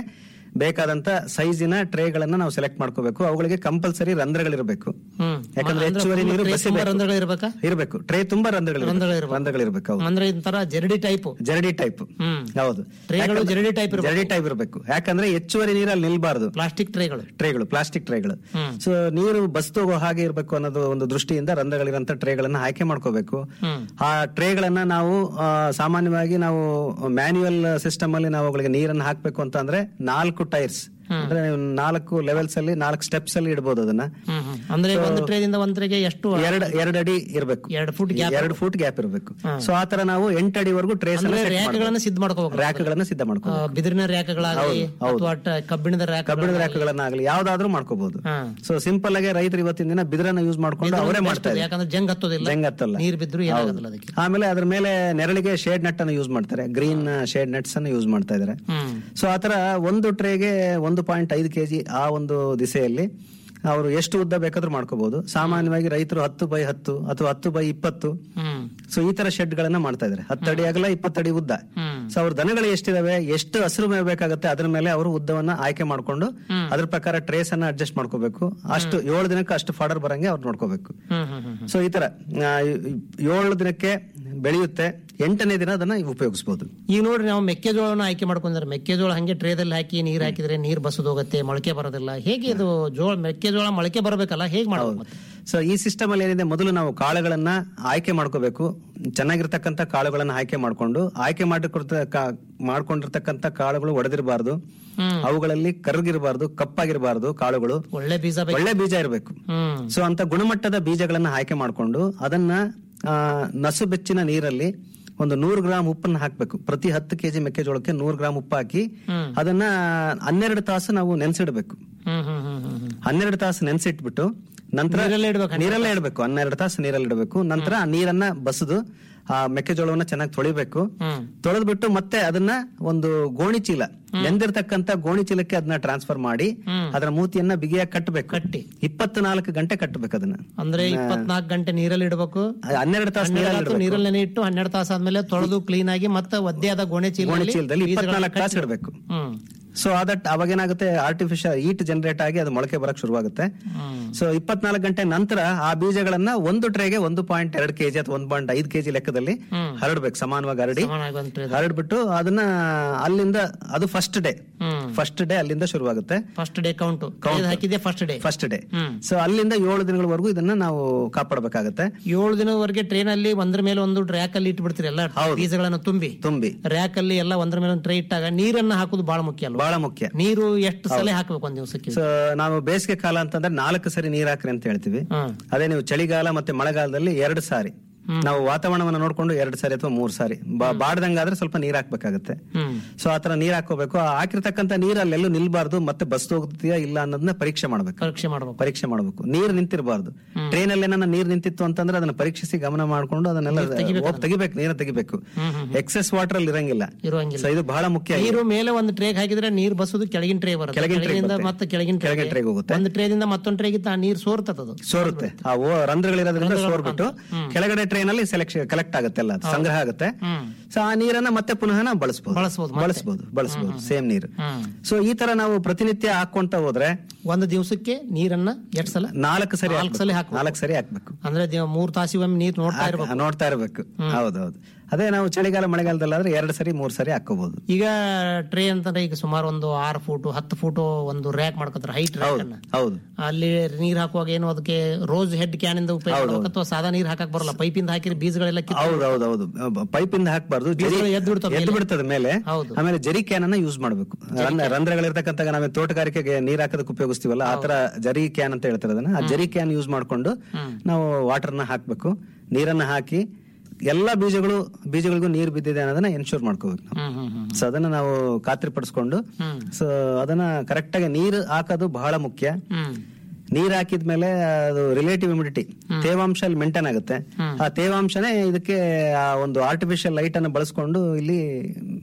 ಬೇಕಾದಂತ ಸೈಜಿನ ಟ್ರೇಗಳನ್ನ ನಾವು ಸೆಲೆಕ್ಟ್ ಮಾಡ್ಕೋಬೇಕು ಅವುಗಳಿಗೆ ಕಂಪಲ್ಸರಿ ರಂಧ್ರಗಳಿರಬೇಕು ಹ್ಮ್ ಯಾಕಂದ್ರೆ ಅಂದ್ರೆ ಹೆಚ್ಚುವರಿ full ನೀರು tray ತುಂಬಾ ಬಸಿಬೇಕು. ರಂಧ್ರಗಳಿರ್ಬೇಕಾ? ಇರಬೇಕು ಟ್ರೇ ತುಂಬಾ ರಂಧ್ರಗಳಿರ್ಬೇಕು ರಂಧ್ರಗಳಿರ್ಬೇಕು. ರಂಧ್ರಗಳಿರ್ಬೇಕು ಹೌದು. ಅಂದ್ರೆ ಇದೊಂಥರ ಜರಡಿ ಟೈಪ್ ಜರಡಿ ಟೈಪ್ ಹ್ಮ್. ಹೌದು ಟ್ರೇಗಳು ಯಾಕಂದ್ರೆ- ಜರಡಿ type ಇರ್ಬೇಕು. ಜರಡಿ ಟೈಪ್ ಇರಬೇಕು ಯಾಕಂದ್ರೆ ಹೆಚ್ಚುವರಿ ನೀರಲ್ಲಿ ನಿಲ್ಬಾರ್ದು ಪ್ಲಾಸ್ಟಿಕ್ ಟ್ರೇಗಳು ಟ್ರೇಗಳು ಪ್ಲಾಸ್ಟಿಕ್ ಟ್ರೇಗಳು ಹ್ಮ್. ಸೊ ನೀರು ಬಸ್ತೋಗೋ ಹಾಗೆ ಇರಬೇಕು ಅನ್ನೋದು ಒಂದು ದೃಷ್ಟಿಯಿಂದ ರಂಧ್ರಗಳಿರಂತ ಟ್ರೇಗಳನ್ನ ಆಯ್ಕೆ ಮಾಡ್ಕೋಬೇಕು ಹ್ಮ್. ಆ ಟ್ರೇಗಳನ್ನ ನಾವು ಆ, ಸಾಮಾನ್ಯವಾಗಿ ನಾವು ಮ್ಯಾನ್ಯುಯಲ್ ಸಿಸ್ಟಮ್ ಅಲ್ಲಿ ನಾವು ಅವುಗಳಿಗೆ ನೀರನ್ನು ಹಾಕ್ಬೇಕು ಅಂತ ಅಂದ್ರೆ ನಾಲ್ಕು ಟೈರ್ಸ್ ಅಂದ್ರೆ ನೀವು ನಾಲ್ಕು ಲೆವೆಲ್ಸ್ ಅಲ್ಲಿ ನಾಲ್ಕು ಸ್ಟೆಪ್ಸ್ ಅಲ್ಲಿ ಇಡಬಹುದು ಅದನ್ನ ಹ್ಮ್ ಹ್ಮ್. ಅಂದ್ರೆ ಒಂದು ಟ್ರೇದಿಂದ ಒಂದ್ ಟ್ರೇಗೆ ಎಷ್ಟು ಎರಡ್ ಎರಡ್ ಅಡಿ ಇರಬೇಕು ಎರಡ್ ಫುಟ್ ಗ್ಯಾಪ್ ಎರಡು ಫುಟ್ ಗ್ಯಾಪ್ ಇರಬೇಕು ಸೊ ಆತರ ನಾವು ಎಂಟು ಅಡಿವರೆಗೂ ಟ್ರೇಸ್ ಅಂದ್ರೆ ರ್ಯಾಕ್ಗಳನ್ನ ಸಿದ್ಧ ಮಾಡ್ಕೋಬೇಕು ರ್ಯಾಕ್ಗಳನ್ನ ಸಿದ್ಧ ಮಾಡ್ಕೋ ಆ, ಬಿದಿರಿನ ರ್ಯಾಕ್ಗಳಾಗಲಿ ಅಥವಾ ಟ- ಕಬ್ಬಿಣದ ರ್ಯಾಕ್ ಕಬ್ಬಿಣದ ರ್ಯಾಕ್ಗಳನ್ನಾಗಲಿ ಯಾವ್ದಾದ್ರೂ ಮಾಡ್ಕೋಬಹುದು ಹಾ. ಸೊ ಸಿಂಪಲ್ ಆಗಿ ರೈತರು ಇವತ್ತಿನ ದಿನ ಬಿದಿರನ್ನ ಯೂಸ್ ಮಾಡ್ಕೊಂಡು ಅವರೇ ಮಾಡ್ತಾ ಇದ್ದಾರೆ ಯಾಕಂದ್ರೆ ಜಂಗ್ ಹತ್ತೋದಿಲ್ಲ ಜಂಗ್ ಹತ್ತಲ್ಲ. ನೀರ್ ಬಿದ್ರು ಏನಾಗೋದಿಲ್ಲ ಅದಕ್ಕೆ ಆಮೇಲೆ ಅದ್ರ ಮೇಲೆ ನೆರಳಿಗೆ ಶೇಡ್ ನಟ್ ಅನ್ನು ಯೂಸ್ ಮಾಡ್ತಾರೆ ಗ್ರೀನ್ ಶೇಡ್ ನಟ್ಸ್ ಅನ್ನು ಯೂಸ್ ಮಾಡ್ತಾ ಇದ್ದಾರೆ ಹ್ಮ್ ಸೊ ಆತರ ಒಂದು ಟ್ರೇಗೆ ಒಂದು ಪಾಯಿಂಟ್ ಐದು ಕೆಜಿ ಆ ಒಂದು ದಿಸೆಯಲ್ಲಿ ಅವರು ಎಷ್ಟು ಉದ್ದ ಬೇಕಾದ್ರೂ ಮಾಡ್ಕೋಬಹುದು ಸಾಮಾನ್ಯವಾಗಿ ರೈತರು ಹತ್ತು ಬೈ ಹತ್ತು ಅಥವಾ ಹತ್ತು ಬೈ ಇಪ್ಪತ್ತು ಹ್ಮ್ ಸೊ ಈ ತರ ಶೆಡ್ ಗಳನ್ನ ಮಾಡ್ತಾ ಇದ್ದಾರೆ ಹತ್ತು ಅಡಿ ಅಗಲ ಇಪ್ಪತ್ತಡಿ ಉದ್ದ ಹ್ಮ್ ಸೊ ಅವ್ರ ದನಗಳು ಎಷ್ಟಿದಾವೆ ಎಷ್ಟು ಹಸಿರು ಮೇವು ಬೇಕಾಗುತ್ತೆ ಅದ್ರ ಮೇಲೆ ಅವರು ಉದ್ದವನ್ನ ಆಯ್ಕೆ ಮಾಡ್ಕೊಂಡು ಅದ್ರ ಪ್ರಕಾರ ಟ್ರೇಸ್ ಅನ್ನ ಅಡ್ಜಸ್ಟ್ ಮಾಡ್ಕೋಬೇಕು ಅಷ್ಟು ಏಳು ದಿನಕ್ಕೆ ಅಷ್ಟು ಫಾಡರ್ ಬರಂಗೆ ಅವ್ರು ನೋಡ್ಕೋಬೇಕು ಹ್ಮ್ ಹ್ಮ್ ಹ್ಮ್ ಸೊ ಈ ತರ ಆ, ಏಳು ದಿನಕ್ಕೆ ಬೆಳೆಯುತ್ತೆ ಎಂಟನೇ ದಿನ ಅದನ್ನ ಉಪಯೋಗಿಸಬಹುದು ಈಗ ನೋಡ್ರಿ ನಾವು ಮೆಕ್ಕೆಜೋಳನ ಆಯ್ಕೆ ಮಾಡ್ಕೊಂಡ್ರೆ ಮೆಕ್ಕೆಜೋಳ ಹಂಗೆ ಟ್ರೇದಲ್ಲಿ ಹಾಕಿ ನೀರ್ ಹಾಕಿದ್ರೆ ನೀರ್ ಬಸದ್ ಹೋಗುತ್ತೆ ಮೊಳಕೆ ಬರೋದಿಲ್ಲ ಹೇಗೆ ಇದು ಜೋಳ ಮೆಕ್ಕೆಜೋಳ ಮೊಳಕೆ ಬರಬೇಕಲ್ಲ ಹೇಗ್ ಮಾಡೋದು ಮತ್ತೆ? ಸೊ ಈ ಸಿಸ್ಟಮ್ ಅಲ್ಲಿ ಏನಿದೆ ಮೊದಲು ನಾವು ಕಾಳುಗಳನ್ನ ಆಯ್ಕೆ ಮಾಡ್ಕೋಬೇಕು ಚೆನ್ನಾಗಿರ್ತಕ್ಕಂಥ ಕಾಳುಗಳನ್ನ ಆಯ್ಕೆ ಮಾಡ್ಕೊಂಡು ಆಯ್ಕೆ ಮಾಡಿಕೊಡ್ತ ಕಾ- ಮಾಡ್ಕೊಂಡಿರ್ತಕ್ಕಂಥ ಕಾಳುಗಳು ಒಡೆದಿರಬಾರ್ದು ಹ್ಮ್. ಅವುಗಳಲ್ಲಿ ಕರ್ಗಿರಬಾರ್ದು ಕಪ್ಪಾಗಿರಬಾರ್ದು ಕಾಳುಗಳು ಒಳ್ಳೆ ಬೀಜ ಬೇಕು ಒಳ್ಳೆ ಬೀಜ ಇರಬೇಕು ಹ್ಮ್ ಸೊ ಅಂತ ಗುಣಮಟ್ಟದ ಬೀಜಗಳನ್ನ ಆಯ್ಕೆ ಮಾಡಿಕೊಂಡು ಅದನ್ನ ಆ, ನಸು ಬೆಚ್ಚಿನ ನೀರಲ್ಲಿ ಒಂದು ನೂರು ಗ್ರಾಮ್ ಉಪ್ಪನ್ನ ಹಾಕ್ಬೇಕು ಪ್ರತಿ ಹತ್ತು ಕೆಜಿ ಮೆಕ್ಕೆಜೋಳಕ್ಕೆ ನೂರು ಗ್ರಾಮ್ ಉಪ್ಪು ಹಾಕಿ ಹ್ಮ್. ಅದನ್ನ ಹನ್ನೆರಡು ತಾಸು ನಾವು ನೆನೆಸಿಡ್ಬೇಕು ಹ್ಮ್ ಹ್ಮ್ ಹ್ಮ್ ಹ್ಮ್ ಹ್ಮ್ ಹನ್ನೆರಡು ತಾಸು ನೆನೆಸಿಟ್ಬಿಟ್ಟು ನಂತರ ನೀರಲ್ಲೇ ಇಡ್ಬೇಕು ನೀರಲ್ಲೇ ಇಡಬೇಕು ಹನ್ನೆರಡು ತಾಸು ನೀರಲ್ಲಿ ಇಡಬೇಕು ನಂತರ ಆ ನೀರನ್ನ ಬಸದು ಆ ಮೆಕ್ಕೆಜೋಳವನ್ನ ಚೆನ್ನಾಗಿ ತೊಳಿಬೇಕು ಹ್ಮ್ ತೊಳೆದ್ಬಿಟ್ಟು ಮತ್ತೆ ಅದನ್ನ ಒಂದು ಗೋಣಿ ಚೀಲ ನೆಂದಿರ್ತಕ್ಕಂತ ಗೋಣಿ ಚೀಲಕ್ಕೆ ಅದನ್ನ ಟ್ರಾನ್ಸ್ಫರ್ ಮಾಡಿ ಹ್ಮ್. ಅದರ ಮೂತಿಯನ್ನ ಬಿಗಿಯಾಗಿ ಕಟ್ಟಬೇಕು ಕಟ್ಟಿ ಇಪ್ಪತ್ನಾಲ್ಕು ಗಂಟೆ ಕಟ್ಟಬೇಕು ಅದನ್ನ ಅಂದ್ರೆ ಇಪ್ಪತ್ನಾಲ್ಕು ಗಂಟೆ ನೀರಲ್ಲಿ ಇಡಬೇಕು ಅದು ಹನ್ನೆರಡು ತಾಸು ನೀರಲ್ಲಿ ಹನ್ನೆರಡು ಇಡಬೇಕು ನೀರಲ್ಲಿ ನೆನೆ ಇಟ್ಟು ಹನ್ನೆರಡು ತಾಸು ಆದ್ಮೇಲೆ ತೊಳೆದು ಕ್ಲೀನ್ ಆಗಿ ಮತ್ತೆ ಒದ್ದೆಯಾದ ಗೋಣೆ ಚೀಲ ಗೋಣಿ ಚೀಲದಲ್ಲಿ ಇಪ್ಪತ್ನಾಲ್ಕು ತಾಸು ಇಡಬೇಕು ಹ್ಮ್ ಸೊ ಅದಟ್ ಅವಾಗ ಏನಾಗುತ್ತೆ ಆರ್ಟಿಫಿಷಿಯಲ್ ಈಟ್ ಜನರೇಟ್ ಆಗಿ ಅದು ಮೊಳಕೆ ಬರಕ್ ಶುರುವಾಗುತ್ತೆ ಹ್ಮ್ ಸೊ ಇಪ್ಪತ್ನಾಲ್ಕು ಗಂಟೆ ನಂತರ ಆ ಬೀಜಗಳನ್ನ ಒಂದು ಟ್ರೇಗೆ ಒಂದು ಪಾಯಿಂಟ್ ಎರಡು ಕೆಜಿ ಅಥವಾ ಒಂದು ಪಾಯಿಂಟ್ ಐದು ಕೆಜಿ ಲೆಕ್ಕದಲ್ಲಿ ಹ್ಮ್. ಹರಡ್ಬೇಕು ಸಮಾನವಾಗಿ ಹರಡಿ ಸಮಾನವಾಗಿ ಒಂದು tray ದಲ್ಲಿ. ಹರಡ್ಬಿಟ್ಟು ಅದನ್ನ ಅಲ್ಲಿಂದ ಅದು ಫಸ್ಟ್ ಡೇ ಹ್ಮ್ ಫಸ್ಟ್ ಡೇ ಅಲ್ಲಿಂದ ಶುರುವಾಗುತ್ತೆ ಫಸ್ಟ್ ಡೇ ಕೌಂಟ್ ಹಾಕಿದೆ ಫಸ್ಟ್ ಡೇ ಫಸ್ಟ್ ಡೇ ಹ್ಮ್ ಸೊ ಅಲ್ಲಿಂದ ಏಳು ದಿನಗಳವರೆಗೂ ಇದನ್ನ ನಾವು ಕಾಪಾಡಬೇಕಾಗತ್ತೆ ಏಳು ದಿನವರೆಗೆ ಟ್ರೈನ್ ಅಲ್ಲಿ ಒಂದ್ರ ಮೇಲೆ ಒಂದು ರ್ಯಾಕ್ ಅಲ್ಲಿ ಇಟ್ಬಿಡ್ತೀರಿ ಎಲ್ಲ ಬೀಜಗಳನ್ನ ತುಂಬಿ ತುಂಬಿ ರ್ಯಾಕ್ ಅಲ್ಲಿ ಎಲ್ಲ ಒಂದ್ರ ಮೇಲೆ ಒಂದು ಟ್ರೇ ಇಟ್ಟಾಗ ನೀರನ್ನ ಹಾಕೋದು ಬಹಳ ಮುಖ್ಯ ಅಲ್ವಾ ಬಹಳ ಮುಖ್ಯ ನೀರು ಎಷ್ಟು ಸಲ ಹಾಕ್ಬೇಕು ಒಂದ್ ದಿವಸಕ್ಕೆ ಸೊ ನಾವು ಬೇಸಿಗೆ ಕಾಲ ಅಂತಂದ್ರೆ ನಾಲ್ಕು ಸರಿ ನೀರ್ ಹಾಕ್ರಿ ಅಂತ ಹೇಳ್ತೀವಿ ಹ್ಮ್ ಅದೇ ನೀವು ಚಳಿಗಾಲ ಮತ್ತೆ ಮಳೆಗಾಲದಲ್ಲಿ ಎರಡು ಸಾರಿ ನಾವು ವಾತಾವರಣವನ್ನ ನೋಡ್ಕೊಂಡು ಎರಡು ಸಾರಿ ಅಥವಾ ಮೂರ್ ಸಾರಿ ಬಾ- ಬಾಡ್ದಂಗಾದ್ರೆ ಸ್ವಲ್ಪ ನೀರ್ ಹಾಕ್ಬೇಕಾಗತ್ತೆ ಹ್ಮ್ ಸೊ ಆತರ ನೀರ್ ಹಾಕೋಬೇಕು ಆ ಹಾಕಿರ್ತಕ್ಕಂಥ ನೀರ್ ಅಲ್ಲೆಲ್ಲೂ ನಿಲ್ಬಾರ್ದು ಮತ್ತೆ ಬಸ್ ಹೋಗ್ತೀಯಾ ಇಲ್ಲ ಅನ್ನೋದನ್ನ ಪರೀಕ್ಷೆ ಮಾಡ್ಬೇಕು ಪರೀಕ್ಷೆ ಮಾಡ್ಬೇಕು ಪರೀಕ್ಷೆ ಮಾಡಬೇಕು ನೀರ್ ನಿಂತಿರಬಾರ್ದು ಟ್ರೈನ್ ಅಲ್ಲಿ ಏನಾರ ನೀರ್ ನಿಂತಿತ್ತು ಅಂತಂದ್ರೆ ಅದನ್ನ ಪರೀಕ್ಷಿಸಿ ಗಮನ ಮಾಡ್ಕೊಂಡು ಅದನ್ನೆಲ್ಲ ಹೋಗ್ ತೆಗಿಬೇಕು ನೀರ ತೆಗಿಬೇಕು ಹ್ಮ್ ಹ್ಮ್ ಎಕ್ಸೆಸ್ ವಾಟರ್ ಅಲ್ಲಿ ಇರಂಗಿಲ್ಲ ಇರುವಂಗಿಲ್ಲ ಸೊ ಇದು ಬಹಳ ಮುಖ್ಯ ನೀರು ಮೇಲೆ ಒಂದು ಟ್ರೇಗ್ ಹಾಕಿದ್ರೆ ನೀರ್ ಬಸೋದು ಕೆಳಗಿನ ಟ್ರೇ ಬರುತ್ತೆ ಕೆಳಗಿನ tray ಕೆಳಗಿಂದ ಬರುತ್ತೆ. ಮತ್ತೆ ಕೆಳಗಿನ ಕೆಳಗಿನ ಟ್ರೇ tray ಗೆ ಹೋಗುತ್ತೆ. ಒಂದು ಟ್ರೇದಿಂದ ಮತ್ತೊಂದು ಟ್ರೇಗಿಂತ ಆ ನೀರ್ ಸೋರ್ತದ ಅದು ಸೋರುತ್ತೆ ಆ ಓ ರಂಧ್ರಗಳಿರೋದ್ರಿಂದ ಸೋರ್ಬಿಟ್ಟು ಕೆಳಗಡೆ ಟ್ರೈನ್ ಅಲ್ಲಿ ಸೆಲೆಕ್ಷನ್ ಕಲೆಕ್ಟ್ ಆಗುತ್ತೆ ಎಲ್ಲ ಅದು ಸಂಗ್ರಹ ಆಗುತ್ತೆ ಹ್ಮ್ ಸೊ ಆ ನೀರನ್ನ ಮತ್ತೆ ಪುನಃ ನಾವು ಬಳಸಬಹುದು ಬಳಸ್ಬೋದು ಮತ್ತೆ. ಬಳಸಬಹುದು ಬಳಸಬಹುದು ಸೇಮ್ ನೀರು ಹ್ಮ್ ಸೊ ಈ ತರ ನಾವು ಪ್ರತಿನಿತ್ಯ ಹಾಕೊಂತ ಹೋದ್ರೆ ಒಂದು ದಿವಸಕ್ಕೆ ನೀರನ್ನ ಎಷ್ಟು ಸಲ ನಾಲ್ಕು ಸರಿ ನಾಲ್ಕು ಹಾಕ್ಬೇಕು. ಸಲ ಹಾಕ್ಬೇಕು. ನಾಲ್ಕು ಸರಿ ಹಾಕ್ಬೇಕು ಅಂದ್ರೆ ದಿನ- ಮೂರ್ ತಾಸಿಗೊಮ್ಮೆ ನೀರ್ ನೋಡ್ತಾ ಇರ್ಬೇಕು ಹಾಕ್- ನೋಡ್ತಾ ಇರ್ಬೇಕು ಹೌದೌದು ಅದೇ ನಾವು ಚಳಿಗಾಲ ಮಳೆಗಾಲದಲ್ಲಾದ್ರೆ ಎರಡು ಸರಿ ಮೂರ್ ಸರಿ ಹಾಕೋಬಹುದು ಈಗ ಟ್ರೇ ಅಂತಂದ್ರೆ ಈಗ ಸುಮಾರು ಒಂದು ಆರು ಫೂಟ್ ಹತ್ತು ಫೂಟ್ ಒಂದು ರ್ಯಾಕ್ ಮಾಡ್ಕೊತಾರೆ ಹೈಟ್ ರ್ಯಾಕ್ ಹೌದು ಅನ್ನ ಹೌದು ಅಲ್ಲಿ ನೀರ್ ಹಾಕುವಾಗ ಏನು ಅದಕ್ಕೆ ರೋಸ್ ಹೆಡ್ ಕ್ಯಾನ್ ಇಂದ ಉಪಯೋಗ ಮಾಡ್ಬೇಕು ಅಥವಾ ಸಾದಾ ನೀರ್ ಹಾಕಕ್ ಬರಲ್ಲ ಪೈಪಿಂದ ಹಾಕಿದ್ರೆ ಬೀಜಗಳೆಲ್ಲ ಕಿತ್ತು ಹೌದು ಹೌದು ಹೌದು ಪೈಪ್ ಇಂದ ಹಾಕ್ಬಾರ್ದು ಜರಿ ಬೀಜಗಳು ಎದ್ದು ಬಿಡ್ತವೆ ಎದ್ದು ಮೇಲೆ. ಬಿಡ್ತದೆ ಮೇಲೆ ಹೌದು. ಆಮೇಲೆ ಜರಿ ಕ್ಯಾನ್ ಅನ್ನ ಯೂಸ್ ಮಾಡಬೇಕು ರಂಧ್ರಗಳಿರ್ತಕ್ಕಂಥ ನಾವೇ ತೋಟಗಾರಿಕೆಗೆ ನೀರ್ ಹಾಕೋದಕ್ಕೆ ಉಪಯೋಗಿಸ್ತೀವಲ್ಲ ಆ ತರ ಜರಿ ಕ್ಯಾನ್ ಅಂತ ಹೇಳ್ತಾರೆ ಅದನ್ನ ಆ ಜರಿ ಕ್ಯಾನ್ ಯೂಸ್ ಮಾಡ್ಕೊಂಡು ನಾವು ವಾಟರ್ನ ಹಾಕ್ಬೇಕು ನೀರನ್ನ ಹಾಕಿ ಎಲ್ಲಾ ಬೀಜಗಳು ಬೀಜಗಳಿಗೂ ನೀರು ಬಿದ್ದಿದೆ ಅನ್ನೋದನ್ನ ಎನ್ಶೂರ್ ಮಾಡ್ಕೋಬೇಕು ನಾವು ಹ್ಮ್ ಹ್ಮ್ ಹ್ಮ್ ಸೊ ಅದನ್ನ ನಾವು ಖಾತ್ರಿ ಪಡಿಸ್ಕೊಂಡು ಹ್ಮ್. ಸೊ ಅದನ್ನ ಕರೆಕ್ಟ್ ಆಗಿ ನೀರು ಹಾಕೋದು ಬಹಳ ಮುಖ್ಯ ಹ್ಮ್ ನೀರ್ ಹಾಕಿದ್ಮೇಲೆ ಅದು ರಿಲೇಟಿವ್ ಇಮ್ಯುನಿಟಿ ತೇವಾಂಶ ಅಲ್ಲಿ ಮೇಂಟೈನ್ ಆಗುತ್ತೆ ಆ ತೇವಾಂಶನೇ ಇದಕ್ಕೆ ಆ ಒಂದು ಆರ್ಟಿಫಿಷಿಯಲ್ ಲೈಟ್ ಅನ್ನು ಬಳಸ್ಕೊಂಡು ಇಲ್ಲಿ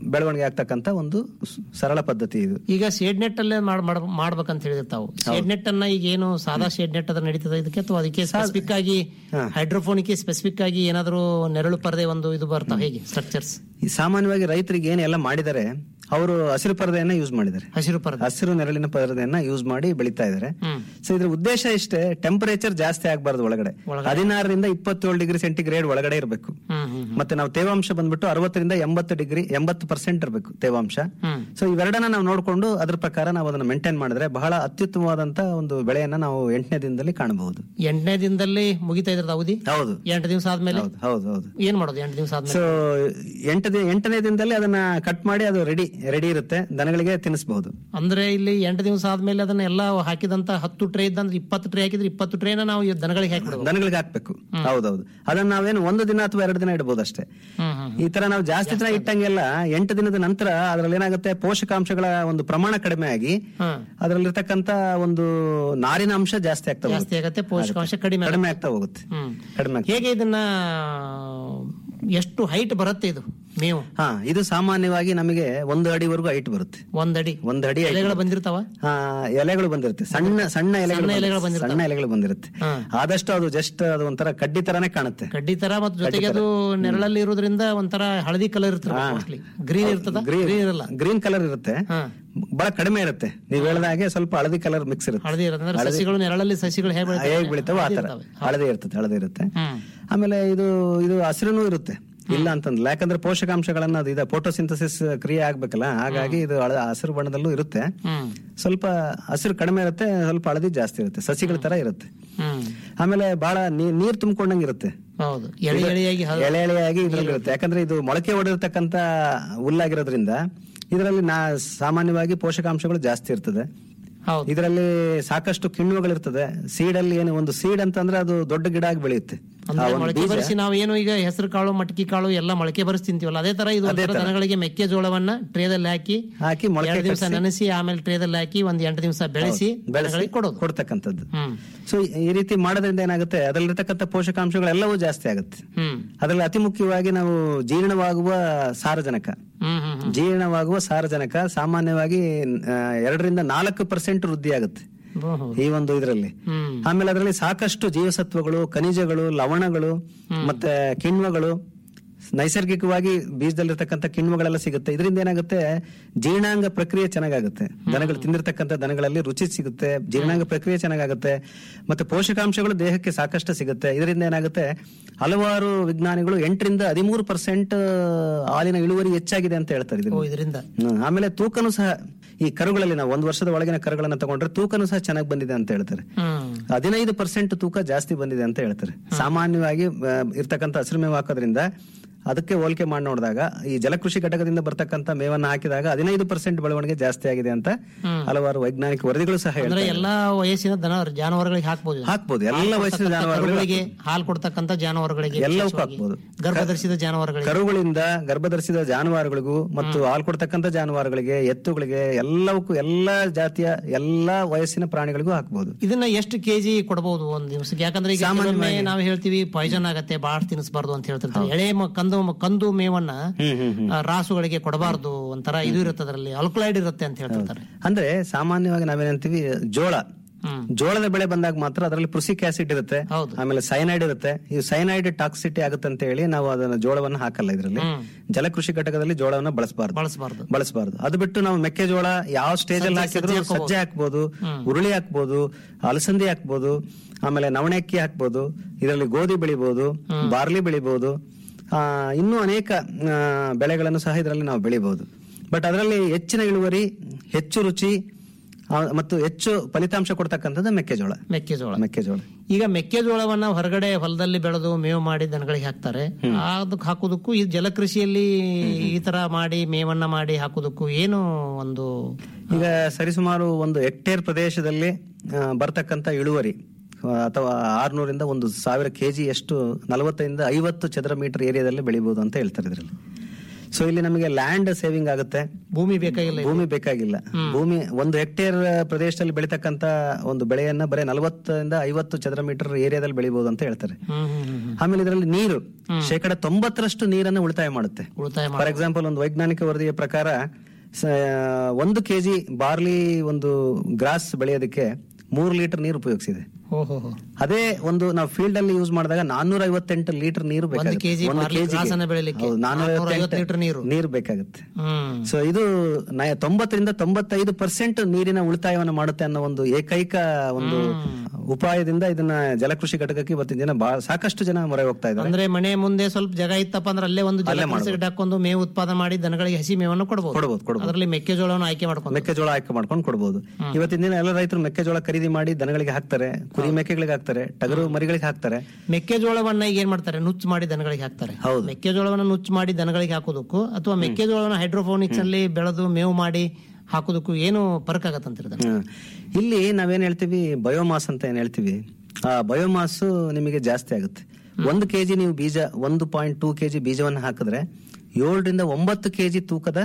ಬೆಳವಣಿಗೆ ಆಗ್ತಕ್ಕಂತ ಒಂದು ಸ್- ಸರಳ ಪದ್ಧತಿ ಇದು ಈಗ ಶೇಡ್ ನೆಟ್ ಅಲ್ಲೇ ಮಾಡ್- ಮಾಡ್- ಮಾಡ್ಬೇಕಂತ ಹೇಳಿದ್ರೆ ತಾವು ಶೇಡ್ ನೆಟ್ ಅನ್ನ ಈಗ ಏನು ಸಾದಾ ಶೇಡ್ ನೆಟ್ ಅದ್ರ ನಡೀತದೆ ಇದಕ್ಕೆ ಅಥವಾ ಅದಕ್ಕೆ ಸ್ಪೆಸಿಫಿಕ್ ಆಗಿ ಹೈಡ್ರೋಫೋನಿಕ್ ಸ್ಪೆಸಿಫಿಕ್ ಆಗಿ ಏನಾದರೂ ನೆರಳು ಪರದೆ ಒಂದು ಇದು ಬರ್ತಾವ ಹೇಗೆ ಸ್ಟ್ರಕ್ಚರ್ಸ್ ಈ ಸಾಮಾನ್ಯವಾಗಿ ರೈತರಿಗೆ ಏನೆಲ್ಲ ಮಾಡಿದ್ದಾರೆ ಅವರು ಹಸಿರು ಪರದೆಯನ್ನ ಯೂಸ್ ಮಾಡಿದ್ದಾರೆ ಹಸಿರು ಪರದೆ ಹಸಿರು ನೆರಳಿನ ಪರದೆಯನ್ನ ಯೂಸ್ ಮಾಡಿ ಬೆಳೀತಾ ಇದ್ದಾರೆ ಹ್ಮ್. ಸೊ ಇದ್ರ ಉದ್ದೇಶ ಇಷ್ಟೇ ಟೆಂಪರೇಚರ್ ಜಾಸ್ತಿ ಆಗಬಾರ್ದು ಒಳಗಡೆ ಹದಿನಾರರಿಂದ ಇಪ್ಪತ್ತೇಳು ಡಿಗ್ರಿ ಸೆಂಟಿಗ್ರೇಡ್ ಒಳಗಡೆ ಇರಬೇಕು ಹ್ಮ್ ಹ್ಮ್ ಮತ್ತೆ ನಾವು ತೇವಾಂಶ ಬಂದ್ಬಿಟ್ಟು ಅರವತ್ತರಿಂದ ಎಂಬತ್ತು ಡಿಗ್ರಿ ಎಂಬತ್ತು ಪರ್ಸೆಂಟ್ ಇರಬೇಕು ತೇವಾಂಶ ಹ್ಮ್. ಸೊ ಇವೆರಡನ್ನ ನಾವು ನೋಡಿಕೊಂಡು ಅದ್ರ ಪ್ರಕಾರ ನಾವು ಅದನ್ನ ಮೇಂಟೈನ್ ಮಾಡಿದ್ರೆ ಬಹಳ ಅತ್ಯುತ್ತಮವಾದಂತ ಒಂದು ಬೆಳೆಯನ್ನ ನಾವು ಎಂಟನೇ ದಿನದಲ್ಲಿ ಕಾಣಬಹುದು ಎಂಟನೇ ದಿನದಲ್ಲಿ ಮುಗಿತಾ ಇದ್ರದ ಅವಧಿ ಹೌದು ಎಂಟು ದಿವಸ ಆದ್ಮೇಲೆ ಹೌದು ಹೌದು ಹೌದು ಏನ್ ಮಾಡೋದು ಎಂಟು ದಿವಸ ಆದ್ಮೇಲೆ ಸೊ ಎಂಟು ದಿ- ಎಂಟನೇ ದಿನದಲ್ಲಿ ಅದನ್ನ ಕಟ್ ಮಾಡಿ ಅದು ರೆಡಿ ರೆಡಿ ಇರುತ್ತೆ ದನಗಳಿಗೆ ತಿನ್ನಿಸಬಹುದು ಅಂದ್ರೆ ಇಲ್ಲಿ ಎಂಟು ದಿವಸ ಆದ್ಮೇಲೆ ಅದನ್ನ ಎಲ್ಲ ಹಾಕಿದಂತ ಹತ್ತು ಟ್ರೇ ಇದ್ದಂದ್ರೆ ಇಪ್ಪತ್ತು ಟ್ರೇ ಹಾಕಿದ್ರೆ ಇಪ್ಪತ್ತು ಟ್ರೇನ ನಾವು ಈ ದನಗಳಿಗೆ ಹಾಕಿಬಿಡ್ಬೋದು ದನಗಳಿಗೆ ಹಾಕ್ಬೇಕು ಹೌದೌದು ಅದನ್ನ ನಾವೇನು ಒಂದು ದಿನ ಅಥವಾ ಎರಡು ದಿನ ಇಡಬಹುದು ಅಷ್ಟೇ ಹ್ಮ್ ಹ್ಮ್ ಈ ತರ ನಾವು ಜಾಸ್ತಿ ದಿನ ಇಟ್ಟಂಗೆಲ್ಲ ಎಂಟು ದಿನದ ನಂತರ ಅದ್ರಲ್ಲಿ ಏನಾಗುತ್ತೆ ಪೋಷಕಾಂಶಗಳ ಒಂದು ಪ್ರಮಾಣ ಕಡಿಮೆ ಆಗಿ ಹ್ಮ್ ಅದರಲ್ಲಿರ್ತಕ್ಕಂತ ಒಂದು ನಾರಿನ ಅಂಶ ಜಾಸ್ತಿ ಆಗ್ತಾ ಹೋಗುತ್ತೆ ಜಾಸ್ತಿ ಆಗತ್ತೆ ಪೋಷಕಾಂಶ ಕಡಿಮೆ ಆಗುತ್ತೆ. ಕಡಿಮೆ ಆಗ್ತಾ ಹೋಗುತ್ತೆ ಹ್ಮ್ ಕಡಿಮೆ ಆಗ್ತಾ ಹೇಗೆ ಇದನ್ನ ಎಷ್ಟು ಹೈಟ್ ಬರುತ್ತೆ ಇದು ಮೇವು ಹಾ ಇದು ಸಾಮಾನ್ಯವಾಗಿ ನಮಗೆ ಒಂದು ಅಡಿವರೆಗೂ ಹೈಟ್ ಬರುತ್ತೆ ಒಂದಡಿ ಒಂದು ಅಡಿ height ಎಲೆಗಳು ಬಂದಿರ್ತಾವ ಆ, ಎಲೆಗಳು ಬಂದಿರುತ್ತೆ ಸಣ್ಣ ಸಣ್ಣ ಎಲೆಗಳು ಎಲೆಗಳು ಬಂದಿರುತ್ತೆ. ಸಣ್ಣ ಎಲೆಗಳು ಬಂದಿರುತ್ತೆ ಹಾ. ಆದಷ್ಟು ಅದು ಜಸ್ಟ್ ಅದು ಒಂಥರ ಕಡ್ಡಿ ತರಾನೇ ಕಾಣುತ್ತೆ ಕಡ್ಡಿ ತರ ಮತ್ತು ಜೊತೆಗೆ ಅದು ನೆರಳಲ್ಲಿ ಇರೋದ್ರಿಂದ ಒಂಥರ ಹಳದಿ ಕಲರ್ ಇರ್ತದೆ ಮೋಸ್ಟ್ಲಿ ಗ್ರೀನ್ ಇರ್ತದ ಗ್ರೀನ್ ಇರಲ್ಲ ಗ್ರೀನ್ ಕಲರ್ ಇರುತ್ತೆ ಹಾ ಬಹಳ ಕಡಿಮೆ ಇರುತ್ತೆ ನೀವ್ ಹೇಳ್ದ ಹಾಗೆ ಸ್ವಲ್ಪ ಹಳದಿ ಕಲರ್ ಮಿಕ್ಸ್ ಇರುತ್ತೆ ಹಳದಿ ಇರುತ್ತೆ ಅಂದ್ರೆ ಸಸಿಗಳು ನೆರಳಲ್ಲಿ ಸಸಿಗಳು ಹೇಗೆ ಹೇಗ್ ಬೆಳಿತಾವೋ ಆ ತರ ಇರ್ತವೆ. ಹಳದಿ ಇರ್ತದೆ ಹಳದಿ ಇರುತ್ತೆ ಹ್ಮ್ ಆಮೇಲೆ ಇದು ಇದು ಹಸಿರುನು ಇರುತ್ತೆ ಇಲ್ಲ ಅಂತಂದ್ರೆ ಯಾಕಂದ್ರೆ ಪೋಷಕಾಂಶಗಳನ್ನ ಅದು ಇದೆ ಫೋಟೋಸಿಂಥಸಿಸ್ ಕ್ರಿಯೆ ಆಗ್ಬೇಕಲ್ಲ ಹಾಗಾಗಿ ಇದು ಹಳ- ಹಸಿರು ಬಣ್ಣದಲ್ಲೂ ಇರುತ್ತೆ ಹ್ಮ್ ಸ್ವಲ್ಪ ಹಸಿರು ಕಡಿಮೆ ಇರುತ್ತೆ ಸ್ವಲ್ಪ ಹಳದಿ ಜಾಸ್ತಿ ಇರುತ್ತೆ ಸಸಿಗಳ ತರ ಇರುತ್ತೆ ಹ್ಮ್ ಆಮೇಲೆ ಬಹಳ ನೀ- ನೀರ್ ತುಂಬಿಕೊಂಡಂಗೆ ಇರುತ್ತೆ ಹೌದು ಎಳೆ ಎಳೆಯಾಗಿ ಹ- ಎಳೆ ಎಳೆಯಾಗಿ ಇದ್ರಲ್ಲಿ ಇರುತ್ತೆ ಯಾಕಂದ್ರೆ ಇದು ಮೊಳಕೆ ಹೊಡಿರ್ತಕ್ಕಂತ ಹುಲ್ಲಾಗಿರೋದ್ರಿಂದ ಇದರಲ್ಲಿ ನಾ ಸಾಮಾನ್ಯವಾಗಿ ಪೋಷಕಾಂಶಗಳು ಜಾಸ್ತಿ ಇರ್ತದೆ ಹೌದು ಇದರಲ್ಲಿ ಸಾಕಷ್ಟು ಕಿಣ್ವಗಳಿರ್ತದೆ ಸೀಡಲ್ಲಿ ಏನು ಒಂದು ಸೀಡ್ ಅಂತಂದ್ರೆ ಅದು ದೊಡ್ಡ ಗಿಡ ಆಗಿ ಬೆಳೆಯುತ್ತೆ ಆ ಅಂದ್ರೆ ಒಂದು ಮೊಳಕೆ ಬೀಜ ಬರಿಸಿ ನಾವು ಏನು ಈಗ ಹೆಸರು ಕಾಳು ಮಟಕಿ ಕಾಳು ಎಲ್ಲ ಮೊಳಕೆ ಬರಿಸಿ ತಿಂತೀವಲ್ಲ ಅದೇ ತರ ಇದು ಒಂಥರ ದನಗಳಿಗೆ ಮೆಕ್ಕೆಜೋಳವನ್ನ ಟ್ರೇದಲ್ಲಿ ಹಾಕಿ ಹಾಕಿ ಮೊಳಕೆ ಎರಡು ದಿವಸ ನೆನೆಸಿ ಆಮೇಲೆ ಟ್ರೇದಲ್ಲಿ ಹಾಕಿ ಒಂದ್ ಎಂಟು ದಿವಸ ಬೆಳೆಸಿ ಬೆಳೆಸಿ ದನಗಳಿಗೆ ಕೊಡೋದು ಕೊಡ್ತಕ್ಕಂಥದ್ದು ಹ್ಮ್ ಸೊ ಈ ರೀತಿ ಮಾಡೋದ್ರಿಂದ ಏನಾಗುತ್ತೆ ಅದರಲ್ಲಿರ್ತಕ್ಕಂಥ ಪೋಷಕಾಂಶಗಳೆಲ್ಲವೂ ಜಾಸ್ತಿ ಆಗುತ್ತೆ ಹ್ಮ್ ಅದರಲ್ಲಿ ಅತಿ ಮುಖ್ಯವಾಗಿ ನಾವು ಜೀರ್ಣವಾಗುವ ಸಾರಜನಕ ಹ್ಮ್ ಹ್ಮ್ ಹ್ಮ್ ಜೀರ್ಣವಾಗುವ ಸಾರಜನಕ ಸಾಮಾನ್ಯವಾಗಿ ಆ, ಎರಡರಿಂದ ನಾಲ್ಕು ಪರ್ಸೆಂಟ್ ವೃದ್ಧಿ ಆಗುತ್ತೆ ಓಹೋ. ಈ ಒಂದು ಇದರಲ್ಲಿ ಹ್ಮ್ ಆಮೇಲೆ ಅದರಲ್ಲಿ ಸಾಕಷ್ಟು ಜೀವಸತ್ವಗಳು ಖನಿಜಗಳು ಲವಣಗಳು ಮತ್ತೆ ಕಿಣ್ವಗಳು ನೈಸರ್ಗಿಕವಾಗಿ ಬೀಜದಲ್ಲಿರ್ತಕ್ಕಂಥ ಕಿಣ್ವಗಳೆಲ್ಲ ಸಿಗುತ್ತೆ ಇದರಿಂದ ಏನಾಗುತ್ತೆ ಜೀರ್ಣಾಂಗ ಪ್ರಕ್ರಿಯೆ ಚೆನ್ನಾಗಾಗುತ್ತೆ ದನಗಳು ತಿಂದಿರ್ತಕ್ಕಂಥ ದನಗಳಲ್ಲಿ ರುಚಿ ಸಿಗುತ್ತೆ ಜೀರ್ಣಾಂಗ ಪ್ರಕ್ರಿಯೆ ಚೆನ್ನಾಗಾಗುತ್ತೆ ಮತ್ತೆ ಪೋಷಕಾಂಶಗಳು ದೇಹಕ್ಕೆ ಸಾಕಷ್ಟು ಸಿಗುತ್ತೆ ಇದರಿಂದ ಏನಾಗುತ್ತೆ ಹಲವಾರು ವಿಜ್ಞಾನಿಗಳು ಎಂಟರಿಂದ ಹದಿಮೂರು ಪರ್ಸೆಂಟ್ ಹಾಲಿನ ಇಳುವರಿ ಹೆಚ್ಚಾಗಿದೆ ಅಂತ ಹೇಳ್ತಾರೆ ಓ ಇದರಿಂದ ಇದರಿಂದ ಹ್ಮ್. ಆಮೇಲೆ ತೂಕನು ಸಹ ಈ ಕರುಗಳಲ್ಲಿ ನಾವು ಒಂದು ವರ್ಷದ ಒಳಗಿನ ಕರುಗಳನ್ನ ತಗೊಂಡ್ರೆ ತೂಕನು ಸಹ ಚೆನ್ನಾಗಿ ಬಂದಿದೆ ಅಂತ ಹೇಳ್ತಾರೆ ಹ್ಮ್ ಹದಿನೈದು ಪರ್ಸೆಂಟ್ ತೂಕ ಜಾಸ್ತಿ ಬಂದಿದೆ ಅಂತ ಹೇಳ್ತಾರೆ ಸಾಮಾನ್ಯವಾಗಿ ಆ, ಇರ್ತಕ್ಕಂಥ ಹಸಿರು ಮೇವು ಹಾಕೋದ್ರಿಂದ ಅದಕ್ಕೆ ಹೋಲಿಕೆ ಮಾಡಿ ನೋಡಿದಾಗ ಈ ಜಲಕೃಷಿ ಘಟಕದಿಂದ ಬರ್ತಕ್ಕಂಥ ಮೇವನ್ನ ಹಾಕಿದಾಗ ಹದಿನೈದು ಪರ್ಸೆಂಟ್ ಬೆಳವಣಿಗೆ ಜಾಸ್ತಿ ಆಗಿದೆ ಅಂತ ಹಲವಾರು ವೈಜ್ಞಾನಿಕ ವರದಿಗಳು ಸಹ ಅಂದ್ರೆ ಹೇಳ್ತಾರೆ ಎಲ್ಲಾ ವಯಸ್ಸಿನ ದನ ಜಾನುವಾರುಗಳಿಗೆ ಹಾಕ್ಬೋದು ಇದನ್ನ. ಹಾಕ್ಬೋದು ಎಲ್ಲ ವಯಸ್ಸಿನ ಜಾನುವಾರುಗಳಿಗೆ ಕರುಗಳಿಗೆ ಹಾಲು ಕೊಡ್ತಕ್ಕಂತ ಜಾನುವಾರುಗಳಿಗೆ ಎಲ್ಲವಕ್ಕೂ ವಿಶೇಷವಾಗಿ. ಹಾಕ್ಬೋದು. ಗರ್ಭಧರಿಸಿದ ಜಾನುವಾರುಗಳಿಗೆ ಕರುಗಳಿಂದ ಗರ್ಭಧರಿಸಿದ ಜಾನುವಾರುಗಳಿಗೂ ಮತ್ತು ಹಾಲು ಕೊಡ್ತಕ್ಕಂಥ ಜಾನುವಾರುಗಳಿಗೆ ಎತ್ತುಗಳಿಗೆ ಎಲ್ಲವಕ್ಕೂ ಎಲ್ಲಾ ಜಾತಿಯ ಎಲ್ಲಾ ವಯಸ್ಸಿನ ಪ್ರಾಣಿಗಳಿಗೂ ಹಾಕ್ಬೋದು ಇದನ್ನ ಎಷ್ಟು ಕೆಜಿ ಕೊಡಬಹುದು ಒಂದ್ ದಿವಸಕ್ಕೆ ಯಾಕಂದ್ರೆ ಈಗ ಕೆಲವೊಮ್ಮೆ ನಾವು ಹೇಳ್ತೀವಿ ಪಾಯ್ಸನ್ ಆಗತ್ತೆ ಬಾಳ ತಿನ್ನಿಸಬಾರ್ದು ಅಂತ ಹೇಳ್ತಿರ್ತಾರೆ ಎಳೆ ಮ- ಕಂದು ಕಂದು ಮೇವನ್ನ ಆ, ರಾಸುಗಳಿಗೆ ಕೊಡಬಾರ್ದು ಒಂಥರ ಇದು ಇರುತ್ತೆ ಅದರಲ್ಲಿ ಅಲ್ಕಲೈಡ್ ಇರುತ್ತೆ ಅಂತ ಹೇಳ್ತಿರ್ತಾರೆ ಅಂದ್ರೆ ಸಾಮಾನ್ಯವಾಗಿ ನಾವೇನಂತೀವಿ ಜೋಳ ಹ್ಮ್ ಜೋಳದ ಬೆಳೆ ಬಂದಾಗ ಮಾತ್ರ ಅದರಲ್ಲಿ ಪೃಸಿಕ್ ಆಸಿಡ್ ಇರುತ್ತೆ ಹೌದು. ಆಮೇಲೆ ಸೈನೈಡ್ ಇರುತ್ತೆ ಈ ಸೈನೈಡ್ ಟಾಕ್ಸಿಟಿ ಆಗುತ್ತೆ ಅಂತ ಹೇಳಿ ನಾವು ಅದನ್ನ ಜೋಳವನ್ನ ಹಾಕಲ್ಲ ಇದರಲ್ಲಿ ಹ್ಮ್. ಜಲಕೃಷಿ ಘಟಕದಲ್ಲಿ ಜೋಳವನ್ನ ಬಳಸಬಾರ್ದು ಬಳಸಬಾರ್ದು ಬಳಸಬಾರ್ದು ಅದು ಬಿಟ್ಟು ನಾವು ಮೆಕ್ಕೆಜೋಳ ಯಾವ ಸ್ಟೇಜ್ ಅಲ್ಲಿ ಹಾಕಿದ್ರು ಸಜ್ಜೆ ಹಾಕ್ಬೋದು ಉರುಳಿ ಹಾಕ್ಬೋದು ಅಲಸಂದಿ ಹಾಕ್ಬೋದು ಆಮೇಲೆ ನವಣೆ ಅಕ್ಕಿ ಹಾಕ್ಬೋದು ಇದರಲ್ಲಿ ಗೋಧಿ ಬೆಳಿಬಹುದು ಬಾರ್ಲಿ ಬೆಳಿಬಹುದು ಆ, ಇನ್ನೂ ಅನೇಕ ಆ, ಬೆಳೆಗಳನ್ನು ಸಹ ಇದರಲ್ಲಿ ನಾವು ಬೆಳಿಬಹುದು ಬಟ್ ಅದರಲ್ಲಿ ಹೆಚ್ಚಿನ ಇಳುವರಿ ಹೆಚ್ಚು ರುಚಿ ಆ, ಮತ್ತು ಹೆಚ್ಚು ಫಲಿತಾಂಶ ಕೊಡ್ತಕ್ಕಂಥದ್ದು ಮೆಕ್ಕೆಜೋಳ ಮೆಕ್ಕೆಜೋಳ ಮೆಕ್ಕೆಜೋಳ ಈಗ ಮೆಕ್ಕೆಜೋಳವನ್ನ ಹೊರಗಡೆ ಹೊಲದಲ್ಲಿ ಬೆಳೆದು ಮೇವು ಮಾಡಿ ದನಗಳಿಗೆ ಹಾಕ್ತಾರೆ ಅದಕ್ಕೆ ಹಾಕೋದಕ್ಕೂ ಈ ಜಲಕೃಷಿಯಲ್ಲಿ ಈ ತರ ಮಾಡಿ ಮೇವನ್ನ ಮಾಡಿ ಹಾಕೋದಕ್ಕೂ ಏನು ಒಂದು ಈಗ ಸರಿಸುಮಾರು ಒಂದು ಹೆಕ್ಟೇರ್ ಪ್ರದೇಶದಲ್ಲಿ ಆ, ಬರ್ತಕ್ಕಂಥ ಇಳುವರಿ ಆ, ಅಥವಾ ಆರ್ನೂರಿಂದ ಒಂದು ಸಾವಿರ ಕೆಜಿ ಎಷ್ಟು ನಲವತ್ತರಿಂದ ಐವತ್ತು ಚದರ ಮೀಟರ್ ಏರಿಯಾದಲ್ಲಿ ಬೆಳಿಬಹುದು ಅಂತ ಹೇಳ್ತಾರೆ ಇದರಲ್ಲಿ ಸೊ ಇಲ್ಲಿ ನಮಗೆ ಲ್ಯಾಂಡ್ ಸೇವಿಂಗ್ ಆಗುತ್ತೆ ಭೂಮಿ ಬೇಕಾಗಿಲ್ಲ ಇಲ್ಲಿ. ಭೂಮಿ ಬೇಕಾಗಿಲ್ಲ ಭೂಮಿ ಒಂದು ಹೆಕ್ಟೇರ್ ಪ್ರದೇಶದಲ್ಲಿ ಬೆಳೀತಕ್ಕಂತ ಒಂದು ಬೆಳೆಯನ್ನ ಬರೀ ನಲವತ್ತರಿಂದ ಐವತ್ತು ಚದರ ಮೀಟರ್ ಏರಿಯಾದಲ್ಲಿ ಬೆಳಿಬಹುದು ಅಂತ ಹೇಳ್ತಾರೆ ಹ್ಮ್ ಹ್ಮ್ ಹ್ಮ್ ಹ್ಮ್. ಆಮೇಲೆ ಇದರಲ್ಲಿ ನೀರು ಶೇಕಡ ತೊಂಬತ್ತರಷ್ಟು ನೀರನ್ನು ಉಳಿತಾಯ ಮಾಡುತ್ತೆ ಉಳಿತಾಯ ಫಾರ್ ಎಕ್ಸಾಂಪಲ್ ಒಂದು ವೈಜ್ಞಾನಿಕ ವರದಿಯ ಪ್ರಕಾರ ಸ- ಒಂದು ಕೆಜಿ ಬಾರ್ಲಿ ಒಂದು ಗ್ರಾಸ್ ಬೆಳೆಯೋದಕ್ಕೆ ಮೂರು ಲೀಟರ್ ನೀರು ಉಪಯೋಗಿಸಿದೆ ಓಹೋ ಹೋ. ಅದೇ ಒಂದು ನಾವು ಫೀಲ್ಡ್ ಅಲ್ಲಿ ಯೂಸ್ ಮಾಡಿದಾಗ ನಾನ್ನೂರ ಐವತ್ತೆಂಟು ಲೀಟರ್ ನೀರು ಬೇಕಾಗುತ್ತೆ kg ಒಂದು barley ಕೆಜಿ grass ಅನ್ನ ಬೆಳಿಲಿಕ್ಕೆ ನಾನ್ನೂರ 450 ಲೀಟರ್ ನೀರು. ನೀರು ಬೇಕಾಗುತ್ತೆ ಹ್ಮ್ ಸೊ ಇದು ನ- ತೊಂಬತ್ತರಿಂದ ತೊಂಬತ್ತೈದು ಪರ್ಸೆಂಟ್ ನೀರಿನ ಉಳಿತಾಯವನ್ನು ಮಾಡುತ್ತೆ ಅನ್ನೋ ಒಂದು ಏಕೈಕ ಒಂದು ಉಪಾಯದಿಂದ ಇದನ್ನ ಜಲಕೃಷಿ ಘಟಕಕ್ಕೆ ಇವತ್ತಿನ ದಿನ ಬಹಳ ಸಾಕಷ್ಟು ಜನ ಮೊರೆ ಹೋಗ್ತಾ ಇದ್ದಾರೆ ಅಂದ್ರೆ ಮನೆ ಮುಂದೆ ಸ್ವಲ್ಪ ಜಾಗ ಇತ್ತಪ್ಪ ಅಂದ್ರೆ ಅಲ್ಲೇ ಒಂದು ಜಲ ಹಾಕೊಂಡು ಮೇವು ಉತ್ಪಾದನೆ ಮಾಡಿ ದನಗಳಿಗೆ ಹಸಿ ಮೇವನ್ನು ಕೊಡಬಹುದು ಕೊಡ್ಬೋದು ಕೊಡ್ಬೋದು ಅದರಲ್ಲಿ ಮೆಕ್ಕೆಜೋಳವನ್ನು ಆಯ್ಕೆ ಮಾಡ್ಕೊಂಡು ಮೆಕ್ಕೆಜೋಳ ಆಯ್ಕೆ ಮಾಡ್ಕೊಂಡು ಕೊಡ್ಬೋದು ಇವತ್ತಿನ ದಿನ ಎಲ್ಲ ರೈತರು ಮೆಕ್ಕೆಜೋಳ ಖರೀದಿ ಮಾಡಿ ದನಗಳಿಗೆ ಹಾಕ್ತಾರೆ ಕುರಿ ಮೇಕೆಗಳಿಗೆ ಹಾಕ್ತಾರೆ ಟಗರು ಮರಿಗಳಿಗೆ ಹಾಕ್ತಾರೆ ಮೆಕ್ಕೆಜೋಳವನ್ನ ಈಗ ಏನ್ ಮಾಡ್ತಾರೆ ನುಚ್ಚು ಮಾಡಿ ದನಗಳಿಗೆ ಹಾಕ್ತಾರೆ ಹೌದು. ಮೆಕ್ಕೆಜೋಳವನ್ನ ನುಚ್ಚು ಮಾಡಿ ದನಗಳಿಗೆ ಹಾಕೋದಕ್ಕೂ ಅಥವಾ ಮೆಕ್ಕೆಜೋಳವನ್ನ ಹೈಡ್ರೋಫೋನಿಕ್ಸ್ ಅಲ್ಲಿ ಬೆಳೆದು ಮೇವು ಮಾಡಿ ಹಾಕೋದಕ್ಕೂ ಏನು ಫರಕ್ ಆಗತ್ತಂತಿರ್ತಾರೆ ಹ್ಮ್. ಇಲ್ಲಿ ನಾವೇನ್ ಹೇಳ್ತೀವಿ ಬಯೋಮಾಸ್ ಅಂತ ಏನ್ ಹೇಳ್ತೀವಿ ಆ ಬಯೋಮಾಸ್ ನಿಮಗೆ ಜಾಸ್ತಿ ಆಗುತ್ತೆ ಒಂದು ಕೆಜಿ ನೀವು ಬೀಜ ಒಂದು ಪಾಯಿಂಟ್ ಟೂ ಕೆಜಿ ಬೀಜವನ್ನು ಹಾಕಿದ್ರೆ ಏಳರಿಂದ ಒಂಬತ್ತು ಕೆಜಿ ತೂಕದ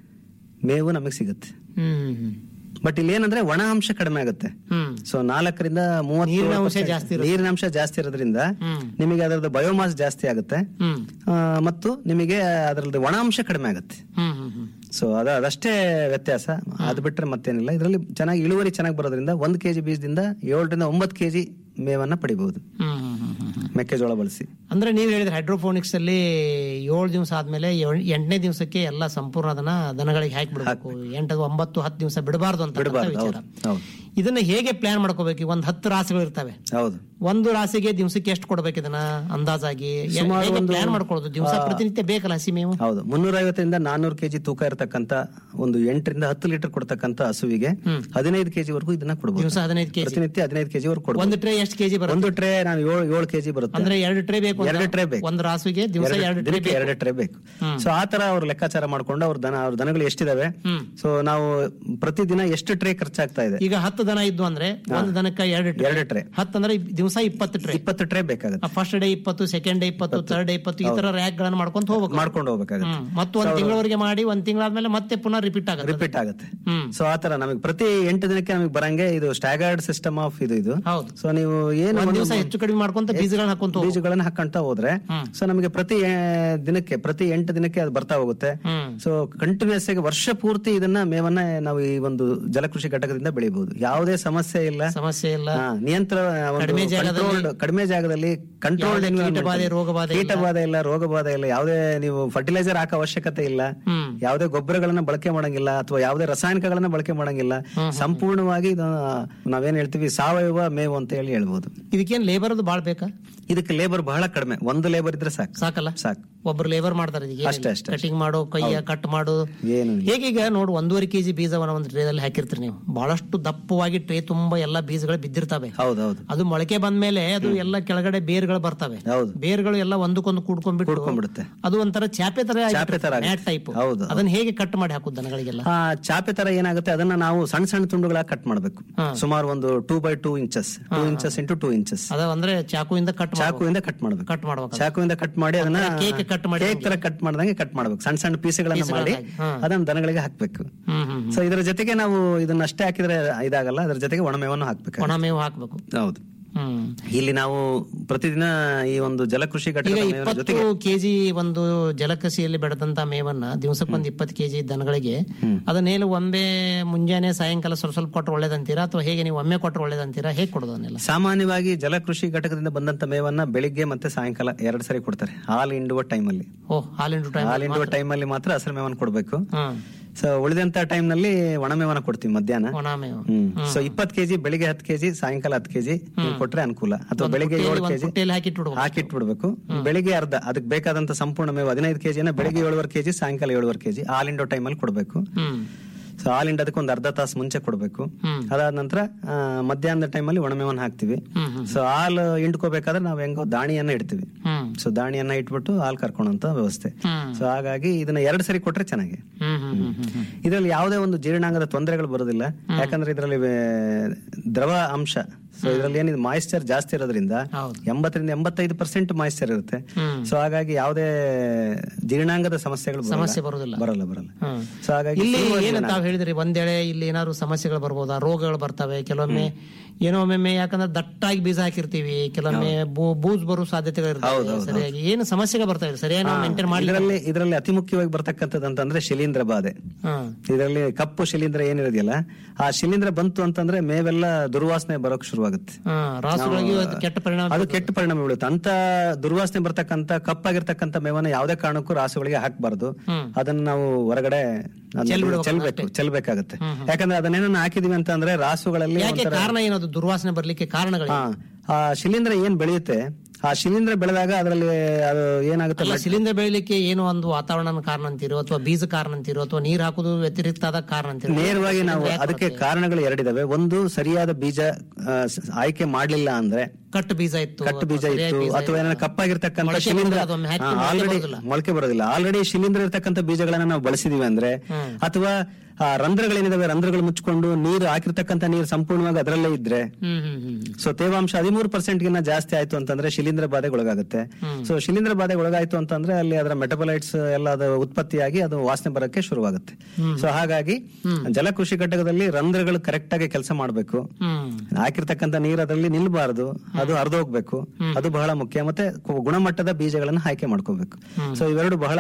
ಮೇವು ನಮಗೆ ಸಿಗುತ್ತೆ ಹ್ಮ್ ಬಟ್ ಇಲ್ಲಿ ಏನಂದ್ರೆ ಒಣ ಅಂಶ ಕಡಿಮೆ ಆಗುತ್ತೆ ಹ್ಮ್ ಸೊ ನಾಲ್ಕರಿಂದ ಮೂವತ್ತು ನೀರಿನ ಅಂಶ ಜಾಸ್ತಿ ಇರುತ್ತೆ. ನೀರಿನ ಅಂಶ ಜಾಸ್ತಿ ಇರೋದ್ರಿಂದ ಹ್ಮ್. ನಿಮಗೆ ಅದರದ್ದು ಬಯೋಮಾಸ್ ಜಾಸ್ತಿ ಆಗುತ್ತೆ ಹ್ಮ್ ಆ, ಮತ್ತು ನಿಮಗೆ ಅದರದ್ದು ಒಣ ಅಂಶ ಕಡಿಮೆ ಆಗುತ್ತೆ ಹ್ಮ್ ಹ್ಮ್ ಹ್ಮ್ ಸೊ ಅದ ಅದಷ್ಟೇ ವ್ಯತ್ಯಾಸ ಅದು ಬಿಟ್ರೆ ಮತ್ತೇನಿಲ್ಲ ಇದರಲ್ಲಿ ಚೆನ್ನಾಗಿ ಇಳುವರಿ ಚೆನ್ನಾಗಿ ಬರೋದ್ರಿಂದ ಒಂದು ಕೆಜಿ ಬೀಜದಿಂದ ಏಳರಿಂದ ಒಂಬತ್ತು ಕೆಜಿ ಮೇವನ್ನ ಪಡಿಬಹುದು ಹ್ಮ್ ಹ್ಮ್ ಹ್ಮ್ ಹ್ಮ್ ಹ್ಮ್. ಮೆಕ್ಕೆಜೋಳ ಬಳಸಿ ಅಂದ್ರೆ ನೀವು ಹೇಳಿದ್ರೆ ಹೈಡ್ರೋಫೋನಿಕ್ಸ್ ಅಲ್ಲಿ ಏಳು ದಿವಸ ಆದ್ಮೇಲೆ ಏಳ್- ಎಂಟನೇ ದಿವಸಕ್ಕೆ ಎಲ್ಲ ಸಂಪೂರ್ಣ ಅದನ್ನ ದನಗಳಿಗೆ ಹಾಕಿ ಬಿಡಬೇಕು ಎಂಟು ಒಂಬತ್ತು ಹತ್ತು ದಿವಸ ಬಿಡಬಾರ್ದು ಅಂತ ಬಿಡಬಾರ್ದು ವಿಚಾರ ಹೌದು ಹೌದು ಇದನ್ನ ಹೇಗೆ ಪ್ಲಾನ್ ಮಾಡ್ಕೋಬೇಕು ಈಗ ಒಂದ್ ಹತ್ತು ರಾಸುಗಳು ಇರ್ತವೆ ಹೌದು ಒಂದು ರಾಸಿಗೆ ದಿವಸಕ್ಕೆ ಎಷ್ಟು ಕೊಡ್ಬೇಕು ಇದನ್ನ ಅಂದಾಜಾಗಿ ಪ್ಲಾನ್ ಮಾಡ್ಕೊಳ್ಳೋದು ದಿವಸ ಪ್ರತಿನಿತ್ಯ ಬೇಕಲ್ಲ ಹಸಿ ಮೇವು ಹೌದು ಮುನ್ನೂರ ಐವತ್ತರಿಂದ ನಾನ್ನೂರು ಕೆಜಿ ತೂಕ ಇರತಕ್ಕಂತ ಒಂದು ಎಂಟರಿಂದ ಹತ್ತು ಲೀಟರ್ ಕೊಡ್ತಕ್ಕಂತ ಹಸುವಿಗೆ ಹದಿನೈದು ಕೆಜಿ ವರೆಗೂ ಇದನ್ನ ಕೊಡಬಹುದು ದಿವಸ ಹದಿನೈದು ಕೆಜಿ ಪ್ರತಿನಿತ್ಯ ಹದಿನೈದು ಕೆಜಿ ವರೆಗೂ ಕೊಡಬಹುದು ಒಂದು ಟ್ರೇ ಎಷ್ಟು ಕೆಜಿ ಬರುತ್ತೆ ಒಂದು ಟ್ರೇ ನಾನು ಏಳು ಏಳು ಕೆಜಿ ಬರುತ್ತೆ ಅಂದ್ರೆ ಎರಡು ಟ್ರೇ ಬೇಕು ಅಂತ? ಎರಡು ಟ್ರೇ ಬೇಕು ಒಂದು ರಾಸುಗೆ ದಿವಸ ಎರಡು- ಎರಡು ಟ್ರೇ ದಿನಕ್ಕೆ ಎರಡು ಟ್ರೇ ಬೇಕು ಸೊ ಆ ತರ ಅವ್ರು ಲೆಕ್ಕಾಚಾರ ಮಾಡ್ಕೊಂಡು ಅವ್ರ ದನ ಅವ್ರ ದನಗಳು ಎಷ್ಟಿದಾವೆ ಸೊ ನಾವು ಪ್ರತಿದಿನ ಎಷ್ಟು ಟ್ರೇ ಖರ್ಚಾಗ್ತಾ ಇದೆ ಈಗ ಹತ್ತು ದನ ಇದ್ದು ಅಂದ್ರೆ ಒಂದು ದನಕ್ಕೆ ಎರಡು ಟ್ರೇ ಎರಡು ಟ್ರೇ ಹತ್ತು ಅಂದ್ರೆ ದಿವಸ ಇಪ್ಪತ್ತು ಟ್ರೇ ಇಪ್ಪತ್ತು ಟ್ರೇ ಬೇಕಾಗುತ್ತೆ ಫಸ್ಟ್ ಡೇ ಇಪ್ಪತ್ತು ಸೆಕೆಂಡ್ ಡೇ ಇಪ್ಪತ್ತು ಥರ್ಡ್ ಡೇ ಇಪ್ಪತ್ತು ಈ ತರ ರ್ಯಾಕ್ ಗಳನ್ನ ಮಾಡ್ಕೊಂತ ಹೋಗ್ಬೇಕು ಮಾಡ್ಕೊಂಡು ಹೋಗ್ಬೇಕಾಗುತ್ತೆ ಹ್ಮ್. ಮತ್ತು ಒಂದ್ ತಿಂಗಳವರೆಗೆ ಮಾಡಿ ಒಂದ್ ತಿಂಗಳಾದ್ಮೇಲೆ ಮತ್ತೆ ಪುನಃ ರಿಪೀಟ್ ಆಗುತ್ತೆ ರಿಪೀಟ್ ಆಗುತ್ತೆ ಹ್ಮ್. ಸೊ ಆತರ ನಮಗೆ ಪ್ರತಿ ಎಂಟು ದಿನಕ್ಕೆ ನಮಗೆ ಬರಂಗೆ ಇದು ಸ್ಟ್ಯಾಗರ್ಡ್ ಸಿಸ್ಟಮ್ ಆಫ್ ಇದು ಇದು ಹೌದು ಸೊ ನೀವು ಏನು ಒಂದ್ ಒಂದು ದಿವಸ ಹೆಚ್ಚು ಕಡಿಮೆ ಮಾಡ್ಕೊಂತ ಬೀಜಗಳನ್ನ ಹಾಕೊಂತ ಹೋಗ್ಬೇಕು. ಬೀಜಗಳನ್ನ ಹಾಕೊಂತ ಹೋದ್ರೆ ಸೊ ನಮಗೆ ಪ್ರತಿ ಆ, ದಿನಕ್ಕೆ ಪ್ರತಿ ಎಂಟು ದಿನಕ್ಕೆ ಅದು ಬರ್ತಾ ಹೋಗುತ್ತೆ ಹ್ಮ್. ಸೊ ಕಂಟಿನ್ಯೂಸ್ ಆಗಿ ವರ್ಷ ಪೂರ್ತಿ ಇದನ್ನ ಮೇವನ್ನ ನಾವು ಈ ಒಂದು ಜಲಕೃಷಿ ಘಟಕದಿಂದ ಬೆಳಿಬಹುದು ಯಾವುದೇ ಸಮಸ್ಯೆ ಇಲ್ಲ ಸಮಸ್ಯೆ ಇಲ್ಲ ಹಾ, ನಿಯಂತ್ರಣ ಒಂದು ಕಡಿಮೆ ಜಾಗದಲ್ಲಿ- controlled- ಕಡಿಮೆ ಜಾಗದಲ್ಲಿ ಕಂಟ್ರೋಲ್ಡ್ ಯಾವುದೇ ಕೀಟಬಾಧೆ, ರೋಗಬಾಧೆ ಇಲ್ಲ. ಕೀಟಬಾಧೆ ಇಲ್ಲ ರೋಗಬಾಧೆ ಇಲ್ಲ ಯಾವುದೇ ನೀವು ಫರ್ಟಿಲೈಸರ್ ಹಾಕೋ ಅವಶ್ಯಕತೆ ಇಲ್ಲ ಹ್ಮ್. ಯಾವುದೇ ಗೊಬ್ಬರಗಳನ್ನ ಬಳಕೆ ಮಾಡಂಗಿಲ್ಲ ಅಥವಾ ಯಾವುದೇ ರಾಸಾಯನಿಕಗಳನ್ನ ಬಳಕೆ ಮಾಡಂಗಿಲ್ಲ ಸಂಪೂರ್ಣವಾಗಿ ಇದು ನಾವೇನ್ ಹೇಳ್ತೀವಿ ಸಾವಯವ ಮೇವು ಅಂತ ಹೇಳಿ ಹೇಳ್ಬೋದು ಇದಕ್ಕೇನ್ ಲೇಬರ್ ಅದು ಬಾಳ್ ಬೇಕಾ ಇದಕ್ಕೆ ಲೇಬರ್ ಬಹಳ ಕಡಿಮೆ ಒಂದು ಲೇಬರ್ ಇದ್ರೆ ಸಾಕು ಸಾಕಲ್ಲ ಸಾಕು ಒಬ್ರು ಲೇಬರ್ ಮಾಡ್ತಾರೆ ಅಷ್ಟೇ, ಅಷ್ಟೇ, ಕಟಿಂಗ್ ಮಾಡೋ ಕೈಯ ಕಟ್ ಮಾಡು ಏನು ಇಲ್ಲ. ಹೇಗೀಗ ನೋಡು ಒಂದೂವರೆ ಕೆಜಿ ಬೀಜವನ್ನ ಒಂದು ಟ್ರೇದಲ್ಲಿ ಹಾಕಿರ್ತೀರಿ ನೀವು ಬಹಳಷ್ಟು ದಪ್ಪವಾಗಿ ಟ್ರೇ ತುಂಬಾ ಎಲ್ಲಾ ಬೀಜಗಳು ಬಿದ್ದಿರ್ತವೆ ಹೌದೌದು ಅದು ಮೊಳಕೆ ಬಂದ್ಮೇಲೆ ಅದು ಎಲ್ಲ ಕೆಳಗಡೆ ಬೇರ್ಗಳು ಬರ್ತವೆ ಹೌದು. ಬೇರ್ಗಳು ಎಲ್ಲ ಒಂದಕ್ಕೊಂದು ಕೂಡ್ಕೊಂಡ್ಬಿಟ್ಟು ಕೂಡ್ಕೊಂಡ್ಬಿಡುತ್ತೆ. ಅದು ಒಂಥರ ಚಾಪೆ ತರ ಚಾಪೆ ತರ ಆಗುತ್ತೆ. ಟೈಪ್ ಹೌದು. ಅದನ್ನ ಹೇಗೆ ಕಟ್ ಮಾಡಿ ಹಾಕುದು ದನಗಳಿಗೆಲ್ಲ ಆ ಚಾಪೆ ತರ ಏನಾಗುತ್ತೆ ಅದನ್ನ ನಾವು ಸಣ್ಣ ಸಣ್ಣ ತುಂಡುಗಳಾಗಿ ಕಟ್ ಮಾಡಬೇಕು ಹಾ. ಸುಮಾರು ಒಂದು two by two inches two inches into two inches ಅದ ಅಂದ್ರೆ ಚಾಕುವಿಂದ ಕಟ್ ಚಾಕುವಿಂದ ಕಟ್ ಮಾಡ್ಬೇಕು ಕಟ್ ಮಾಡ್ಬೇಕು ಚಾಕುವಿಂದ ಕಟ್ ಮಾಡಿ ಅದನ್ನ ಕೇಕ್ ಕಟ್ ಮಾಡಿ ಕೇಕ್ ತರ ಕಟ್ ಮಾಡ್ದಂಗೆ ಕಟ್ ಮಾಡ್ಬೇಕು ಸಣ್ಣ ಸಣ್ಣ ಪೀಸ್ಗಳನ್ನ ಮಾಡಿ ಹಾ. ಅದನ್ನ ದನಗಳಿಗೆ ಹಾಕ್ಬೇಕು ಹ್ಮ್ ಹ್ಮ್ ಸೊ ಇದರ ಜೊತೆಗೆ ನಾವು ಇದನ್ನ ಅಷ್ಟೇ ಹಾಕಿದ್ರೆ ಇದಾಗಲ್ಲ ಅದ್ರ ಜೊತೆಗೆ ಒಣಮೇವನ್ನು ಹಾಕ್ಬೇಕು ಒಣ ಮೇವು ಹಾಕ್ಬೇಕು ಹೌದು ಹ್ಮ್ ಇಲ್ಲಿ ನಾವು ಪ್ರತಿದಿನ ಈ ಒಂದು ಜಲಕೃಷಿ ಈಗ ಘಟಕದ ಮೇವಿನ ಇಪ್ಪತ್ತು ಜೊತೆಗೆ ಕೆಜಿ ಒಂದು ಜಲಕೃಷಿಯಲ್ಲಿ ಬೆಳೆದಂತ ಮೇವನ್ನ ದಿವಸಕ್ಕೊಂದು ಇಪ್ಪತ್ತು ಕೆಜಿ ದನಗಳಿಗೆ ಅದನ್ನೇನು ಒಮ್ಮೆ ಮುಂಜಾನೆ ಸಾಯಂಕಾಲ ಸ್ವಲ್ಪ ಸ್ವಲ್ಪ ಕೊಟ್ಟರೆ ಒಳ್ಳೇದಂತೀರಾ ಅಥವಾ ಹೇಗೆ ನೀವು ಒಮ್ಮೆ ಕೊಟ್ಟರೆ ಒಳ್ಳೇದಂತೀರಾ ಹೇಗೆ ಕೊಡೋದು ಅದನ್ನೆಲ್ಲ ಸಾಮಾನ್ಯವಾಗಿ ಜಲಕೃಷಿ ಘಟಕದಿಂದ ಬಂದಂತ ಮೇವನ್ನ ಬೆಳಿಗ್ಗೆ ಮತ್ತೆ ಸಾಯಂಕಾಲ ಎರಡ್ ಸರಿ ಕೊಡ್ತಾರೆ ಹಾಲು ಹಿಂಡುವ ಟೈಮಲ್ಲಿ ಓ ಹಾಲಿನ ಟೈಮ್ ಹಾಲು ಹಿಂಡುವ ಟೈಮಲ್ಲಿ ಮಾತ್ರ ಹಸಿರು ಮೇವನ್ನ ಕೊಡ್ಬೇಕು ಹ್ಮ್ ಸೊ ಉಳಿದಂತ ಟೈಮ್ ನಲ್ಲಿ ಒಣಮೇವನ್ನ ಕೊಡ್ತೀವಿ ಮಧ್ಯಾಹ್ನ ಒಣ ಮೇವು ಹ್ಮ್ ಸೊ ಇಪ್ಪತ್ ಕೆಜಿ ಬೆಳಿಗ್ಗೆ ಹತ್ತು ಕೆಜಿ ಸಾಯಂಕಾಲ ಹತ್ತು ಕೆಜಿ ಕೊಟ್ರೆ ಅನುಕೂಲ ಅಥವಾ ಬೆಳಿಗ್ಗೆ ಏಳು ಒಂದು ಕೆಜಿ ಪುಟ್ಟಿಯಲ್ಲಿ ಹಾಕಿಟ್ಬಿಡ್ಬೇಕು ಹಾಕಿಟ್ಬಿಡ್ಬೇಕು ಬೆಳಿಗ್ಗೆ ಅರ್ಧ ಅದಕ್ಕೆ ಬೇಕಾದಂತ ಸಂಪೂರ್ಣ ಮೇವು ಹದಿನೈದು ಕೆಜಿನ ಬೆಳಿಗ್ಗೆ ಏಳುವರೆ ಕೆಜಿ ಸಾಯಂಕಾಲ ಏಳುವರೆ ಕೆಜಿ ಹಾಲಿಂಡೋ ಟೈಮಲ್ಲಿ ಕೊಡ್ಬೇಕು ಹ್ಮ್ ಸೊ ಹಾಲಿಂಡೋದಕ್ಕೆ ಒಂದು ಅರ್ಧ ತಾಸು ಮುಂಚೆ ಕೊಡ್ಬೇಕು ಹ್ಮ್. ಅದಾದ ನಂತರ ಆ, ಮಧ್ಯಾಹ್ನದ ಟೈಮಲ್ಲಿ ಒಣಮೇವನ್ನ ಹಾಕ್ತಿವಿ ಹ್ಮ್ ಹ್ಮ್ ಸೊ ಹಾಲು ಹಿಂಡ್ಕೋಬೇಕಾದ್ರೆ ನಾವ್ ಹೆಂಗೋ ದಾಣಿಯನ್ನ ಇಡ್ತೀವಿ ಹ್ಮ್ ಸೊ ದಾಣಿಯನ್ನ ಇಟ್ಬಿಟ್ಟು ಹಾಲು ಕರ್ಕೊಳಂತ ವ್ಯವಸ್ಥೆ ಹ್ಮ್. ಸೊ ಹಾಗಾಗಿ ಇದನ್ನ ಎರಡು ಸರಿ ಕೊಟ್ರೆ ಚೆನ್ನಾಗಿ ಹ್ಮ್ ಹ್ಮ್ ಹ್ಮ್ ಹ್ಮ್ ಹ್ಮ್ ಇದರಲ್ಲಿ ಯಾವುದೇ ಒಂದು ಜೀರ್ಣಾಂಗದ ತೊಂದರೆಗಳು ಬರೋದಿಲ್ಲ ಯಾಕಂದ್ರೆ ಇದರಲ್ಲಿ ದ್ರವ ಅಂಶ ಸೊ ಇದರಲ್ಲಿ ಏನಿದೆ ಮಾಯಿಶ್ಚರ್ ಜಾಸ್ತಿ ಇರೋದ್ರಿಂದ ಹೌದು. ಎಂಬತ್ತರಿಂದ ಎಂಬತ್ತೈದು ಪರ್ಸೆಂಟ್ ಮಾಯಿಶ್ಚರ್ ಇರುತ್ತೆ ಹ್ಮ್. ಸೊ ಹಾಗಾಗಿ ಯಾವುದೇ ಜೀರ್ಣಾಂಗದ ಸಮಸ್ಯೆಗಳು ಬರಲ್ಲ. ಸಮಸ್ಯೆ ಬರೋದಿಲ್ಲ. ಬರಲ್ಲ ಬರಲ್ಲ ಹ್ಮ್. ಸೊ ಹಾಗಾಗಿ ಇಲ್ಲಿ ಸುಲಭವಾಗಿ ಏನು ಜೀರ್ಣ ತಾವು ಹೇಳಿದ್ರಿ ಒಂದೇಳೆ ಇಲ್ಲಿ ಏನಾದ್ರು ಸಮಸ್ಯೆಗಳು ಬರ್ಬೋದಾ ರೋಗಗಳು ಬರ್ತವೆ ಕೆಲವೊಮ್ಮೆ ಏನೋ ಒಮ್ಮೊಮ್ಮೆ ಯಾಕಂದ್ರೆ ದಟ್ಟಾಗಿ ಬೀಜ ಹಾಕಿರ್ತೀವಿ ಕೆಲವೊಮ್ಮೆ ಬೂ- ಬೂಜ್ ಬರೋ ಸಾಧ್ಯತೆಗಳು ಇರ್ತವೆ ಸರಿಯಾಗಿ ಏನು ಸಮಸ್ಯೆಗಳು ಬರ್ತವೆ ಸರಿಯಾಗಿ ನಾವು ಮೇಂಟೈನ್ ಮಾಡಿ ಇದರಲ್ಲಿ ಇದರಲ್ಲಿ ಅತಿ ಮುಖ್ಯವಾಗಿ ಬರ್ತಕ್ಕಂಥದ್ದು ಅಂತಂದ್ರೆ ಶಿಲೀಂಧ್ರ ಬಾಧೆ ಹ್ಮ್ ಇದರಲ್ಲಿ ಕಪ್ಪು ಶಿಲೀಂಧ್ರ ಏನಿರೋದಿಲ್ಲ ಆ ಶಿಲೀಂಧ್ರ ಬಂತು ಅಂತಂದ್ರೆ ಮೇವೆಲ್ಲ ದುರ್ವಾಸನೆ ಬರೋಕ್ ಶುರುವಾಗುತ್ತೆ ಹ್ಮ್ ರಾಸುಗಳಿಗೆ ಅದು ಕೆಟ್ಟ ಪರಿಣಾಮ ಅದು ಕೆಟ್ಟ ಪರಿಣಾಮ ಬೀಳುತ್ತೆ ಅಂತ ದುರ್ವಾಸನೆ ಬರ್ತಕ್ಕಂತ ಕಪ್ಪಾಗಿರ್ತಕ್ಕಂತ ಮೇವನ್ನ ಯಾವುದೇ ಕಾರಣಕ್ಕೂ ರಾಸುಗಳಿಗೆ ಹಾಕಬಾರ್ದು ಅದನ್ನ ನಾವು ಹೊರಗಡೆ ಅದನ್ನ ಚೆಲ್ಬೇಕು ಚೆಲ್ಬೇಕಾಗತ್ತೆ ಯಾಕಂದ್ರೆ ಅದನ್ನೇನ ಹಾಕಿದೀವಿ ಅಂತ ಅಂದ್ರೆ ರಾಸುಗಳಲ್ಲಿ ಯಾಕೆ ಒಂಥರ- ಕಾರಣ ಏನದು ದುರ್ವಾಸನೆ ಬರ್ಲಿಕ್ಕೆ ಕಾರಣಗಳು ಹಾ ಆ ಶಿಲೀಂಧ್ರ ಏನ್ ಬೆಳೆಯುತ್ತೆ ಆ ಶಿಲೀಂಧ್ರ ಬೆಳೆದಾಗ ಅದರಲ್ಲಿ ಅದು ಏನಾಗುತ್ತೆ ಅಲ್ಲ ಸಿಲಿಂಡರ್ ಬೆಳಿಲಿಕ್ಕೆ ಏನೋ ಒಂದು ವಾತಾವರಣ ಕಾರಣ ಅಂತೀರೋ ಅಥವಾ ಬೀಜ ಕಾರಣ ಅಂತೀರೋ ಅಥವಾ ನೀರ್ ಹಾಕುದು ವ್ಯತಿರಿಕ್ತ ಆದ ಕಾರಣ ಅಂತೀರೋ ನೇರವಾಗಿ ನಾವು ಅದಕ್ಕೆ ಕಾರಣಗಳು ಎರಡಿದಾವೆ ಒಂದು ಸರಿಯಾದ ಬೀಜ ಆ, ಸ- ಆಯ್ಕೆ ಮಾಡ್ಲಿಲ್ಲ ಅಂದ್ರೆ ಕಟ್ಟು ಬೀಜ ಇತ್ತು ಕಟ್ಟು ಬೀಜ ಅಥವಾ ಸರಿಯಾಗಿ ಇತ್ತು ಬೀಜ ಅಥವಾ ಏನಾದ್ರು ಕಪ್ಪಾಗಿರ್ತಕ್ಕಂಥ ಮೊಳಕೆ ಶಿಲೀಂಧ್ರ ಬರೋದಿಲ್ಲ, ಅದೊಮ್ಮೆ ಹಾಕಿ ಮೊಳಕೆ ಆಲ್ರೆಡಿ ಬರೋದಿಲ್ಲ. ಮೊಳಕೆ ಬರೋದಿಲ್ಲ ಆಲ್ರೆಡಿ ಶಿಲೀಂಧ್ರ ಇರ್ತಕ್ಕಂಥ ಬೀಜಗಳನ್ನ ನಾವು ಬಳಸಿದೀವಿ ಅಂದ್ರೆ ಅಥವಾ ಆ ರಂಧ್ರಗಳೇನಿದಾವೆ ರಂಧ್ರಗಳು ಮುಚ್ಕೊಂಡು ನೀರು ಹಾಕಿರ್ತಕ್ಕಂಥ ನೀರು ಸಂಪೂರ್ಣವಾಗಿ ಅದರಲ್ಲೇ ಇದ್ರೆ ಹ್ಮ್ ಹ್ಮ್ ಹ್ಮ್ ಸೊ ತೇವಾಂಶ ಹದಿಮೂರು ಪರ್ಸೆಂಟ್ ಗಿನ್ನ ಜಾಸ್ತಿ ಆಯ್ತು ಅಂತಂದ್ರೆ ಶಿಲೀಂಧ್ರ ಬಾಧೆಗೆ ಒಳಗಾಗುತ್ತೆ ಸೊ ಶಿಲೀಂಧ್ರ ಬಾಧೆಗೆ ಒಳಗಾಯ್ತು ಅಂತಂದ್ರೆ ಅಲ್ಲಿ ಅದರ ಮೆಟಬಲೈಟ್ಸ್ ಎಲ್ಲ ಅದು ಉತ್ಪತ್ತಿಯಾಗಿ ಅದು ವಾಸನೆ ಬರಕ್ಕೆ ಶುರುವಾಗುತ್ತೆ ಸೊ ಹಾಗಾಗಿ ಜಲಕೃಷಿ ಘಟಕದಲ್ಲಿ ರಂಧ್ರಗಳು ಕರೆಕ್ಟ್ ಆಗಿ ಕೆಲಸ ಮಾಡಬೇಕು ಹ್ಮ್ ಹಾಕಿರ್ತಕ್ಕಂಥ ನೀರು ಅದರಲ್ಲಿ ನಿಲ್ಬಾರ್ದು ಅದು ಹರಿದೋಗ್ಬೇಕು ಅದು ಬಹಳ ಮುಖ್ಯ ಮತ್ತೆ ಕು- ಗುಣಮಟ್ಟದ ಬೀಜಗಳನ್ನ ಆಯ್ಕೆ ಮಾಡ್ಕೋಬೇಕು ಸೊ ಇವೆರಡು ಬಹಳ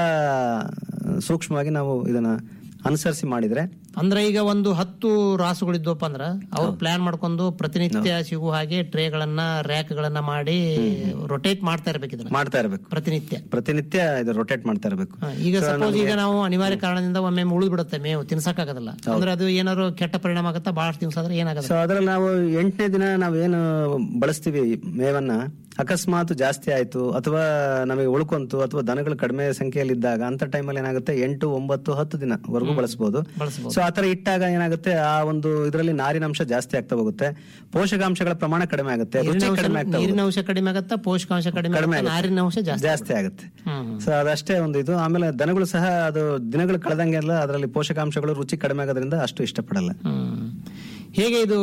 ಸೂಕ್ಷ್ಮವಾಗಿ ನಾವು ಇದನ್ನ ಅನುಸರಿಸಿ ಮಾಡಿದ್ರೆ ಅಂದ್ರೆ ಈಗ ಒಂದು ಹತ್ತು ರಾಸುಗಳಿದ್ವಪ್ಪ ಅಂದ್ರ ಅವ್ರು ಪ್ಲಾನ್ ಮಾಡ್ಕೊಂಡು ಪ್ರತಿನಿತ್ಯ ಸಿಗುವ ಹಾಗೆ ಟ್ರೇಗಳನ್ನ ರ್ಯಾಕ್ ಗಳನ್ನ ಮಾಡಿ ರೊಟೇಟ್ ಮಾಡ್ತಾ ಇರ್ಬೇಕು ಇದನ್ನ ಮಾಡ್ತಾ ಇರಬೇಕು ಪ್ರತಿನಿತ್ಯ ಪ್ರತಿನಿತ್ಯ ಇದು ರೊಟೇಟ್ ಮಾಡ್ತಾ ಇರಬೇಕು ಹ, ಈಗ ಸಪೋಸ್ ಈಗ ನಾವು ಅನಿವಾರ್ಯ ಕಾರಣದಿಂದ ಒಮ್ಮೆ ಉಳಿದು ಬಿಡುತ್ತೆ ಮೇವು ತಿನ್ಸಕ್ಕಾಗಲ್ಲ ಅಂದ್ರೆ ಅದು ಏನಾದ್ರು ಕೆಟ್ಟ ಪರಿಣಾಮ ಆಗುತ್ತಾ ಬಹಳಷ್ಟು ದಿವಸ ಆದ್ರೆ ಏನಾಗಲ್ಲ ಸೊ ಅದ್ರಲ್ಲಿ ನಾವು ಎಂಟನೇ ದಿನ ನಾವೇನು ಬಳಸ್ತೀವಿ ಮೇವನ್ನ ಅಕಸ್ಮಾತ್ ಜಾಸ್ತಿ ಆಯ್ತು ಅಥವಾ ನಮಗೆ ಉಳ್ಕೊಂತು ಅಥವಾ ದನಗಳು ಕಡಿಮೆ ಸಂಖ್ಯೆಯಲ್ಲಿ ಇದ್ದಾಗ ಅಂತ ಟೈಮಲ್ಲಿ ಏನಾಗುತ್ತೆ ಎಂಟು ಒಂಬತ್ತು ಹತ್ತು ದಿನ ವರೆಗೂ ಬಳಸಬಹುದು ಬಳಸ್ಬೋದು. ಸೊ ಆತರ ಇಟ್ಟಾಗ ಏನಾಗುತ್ತೆ ಆ ಒಂದು ಇದರಲ್ಲಿ ನಾರಿನಾಂಶ ಜಾಸ್ತಿ ಆಗ್ತಾ ಹೋಗುತ್ತೆ ಪೋಷಕಾಂಶಗಳ ಪ್ರಮಾಣ ಕಡಿಮೆ ಆಗುತ್ತೆ ರುಚಿ ಕಡಿಮೆ ಆಗ್ತಾ ನೀರಿನ ಅಂಶ ಕಡಿಮೆ ಆಗತ್ತಾ ಪೋಷಕಾಂಶ ಕಡಿಮೆ ಕಡಿಮೆ ಆಗತ್ತಾ? ಆಗುತ್ತೆ. ನಾರಿನ ಅಂಶ ಜಾಸ್ತಿ ಜಾಸ್ತಿ ಆಗುತ್ತೆ ಹ್ಮ್ ಸೊ ಅದಷ್ಟೇ ಒಂದು ಇದು ಆಮೇಲೆ ದನಗಳು ಸಹ ಅದು ದಿನಗಳು ಕಳೆದಂಗೆಲ್ಲ ಅದರಲ್ಲಿ ಪೋಷಕಾಂಶಗಳು ರುಚಿ ಕಡಿಮೆ ಆಗೋದ್ರಿಂದ ಅಷ್ಟು ಇಷ್ಟಪಡಲ್ಲ ಹ್ಮ್. ಹೇಗೆ ಇದು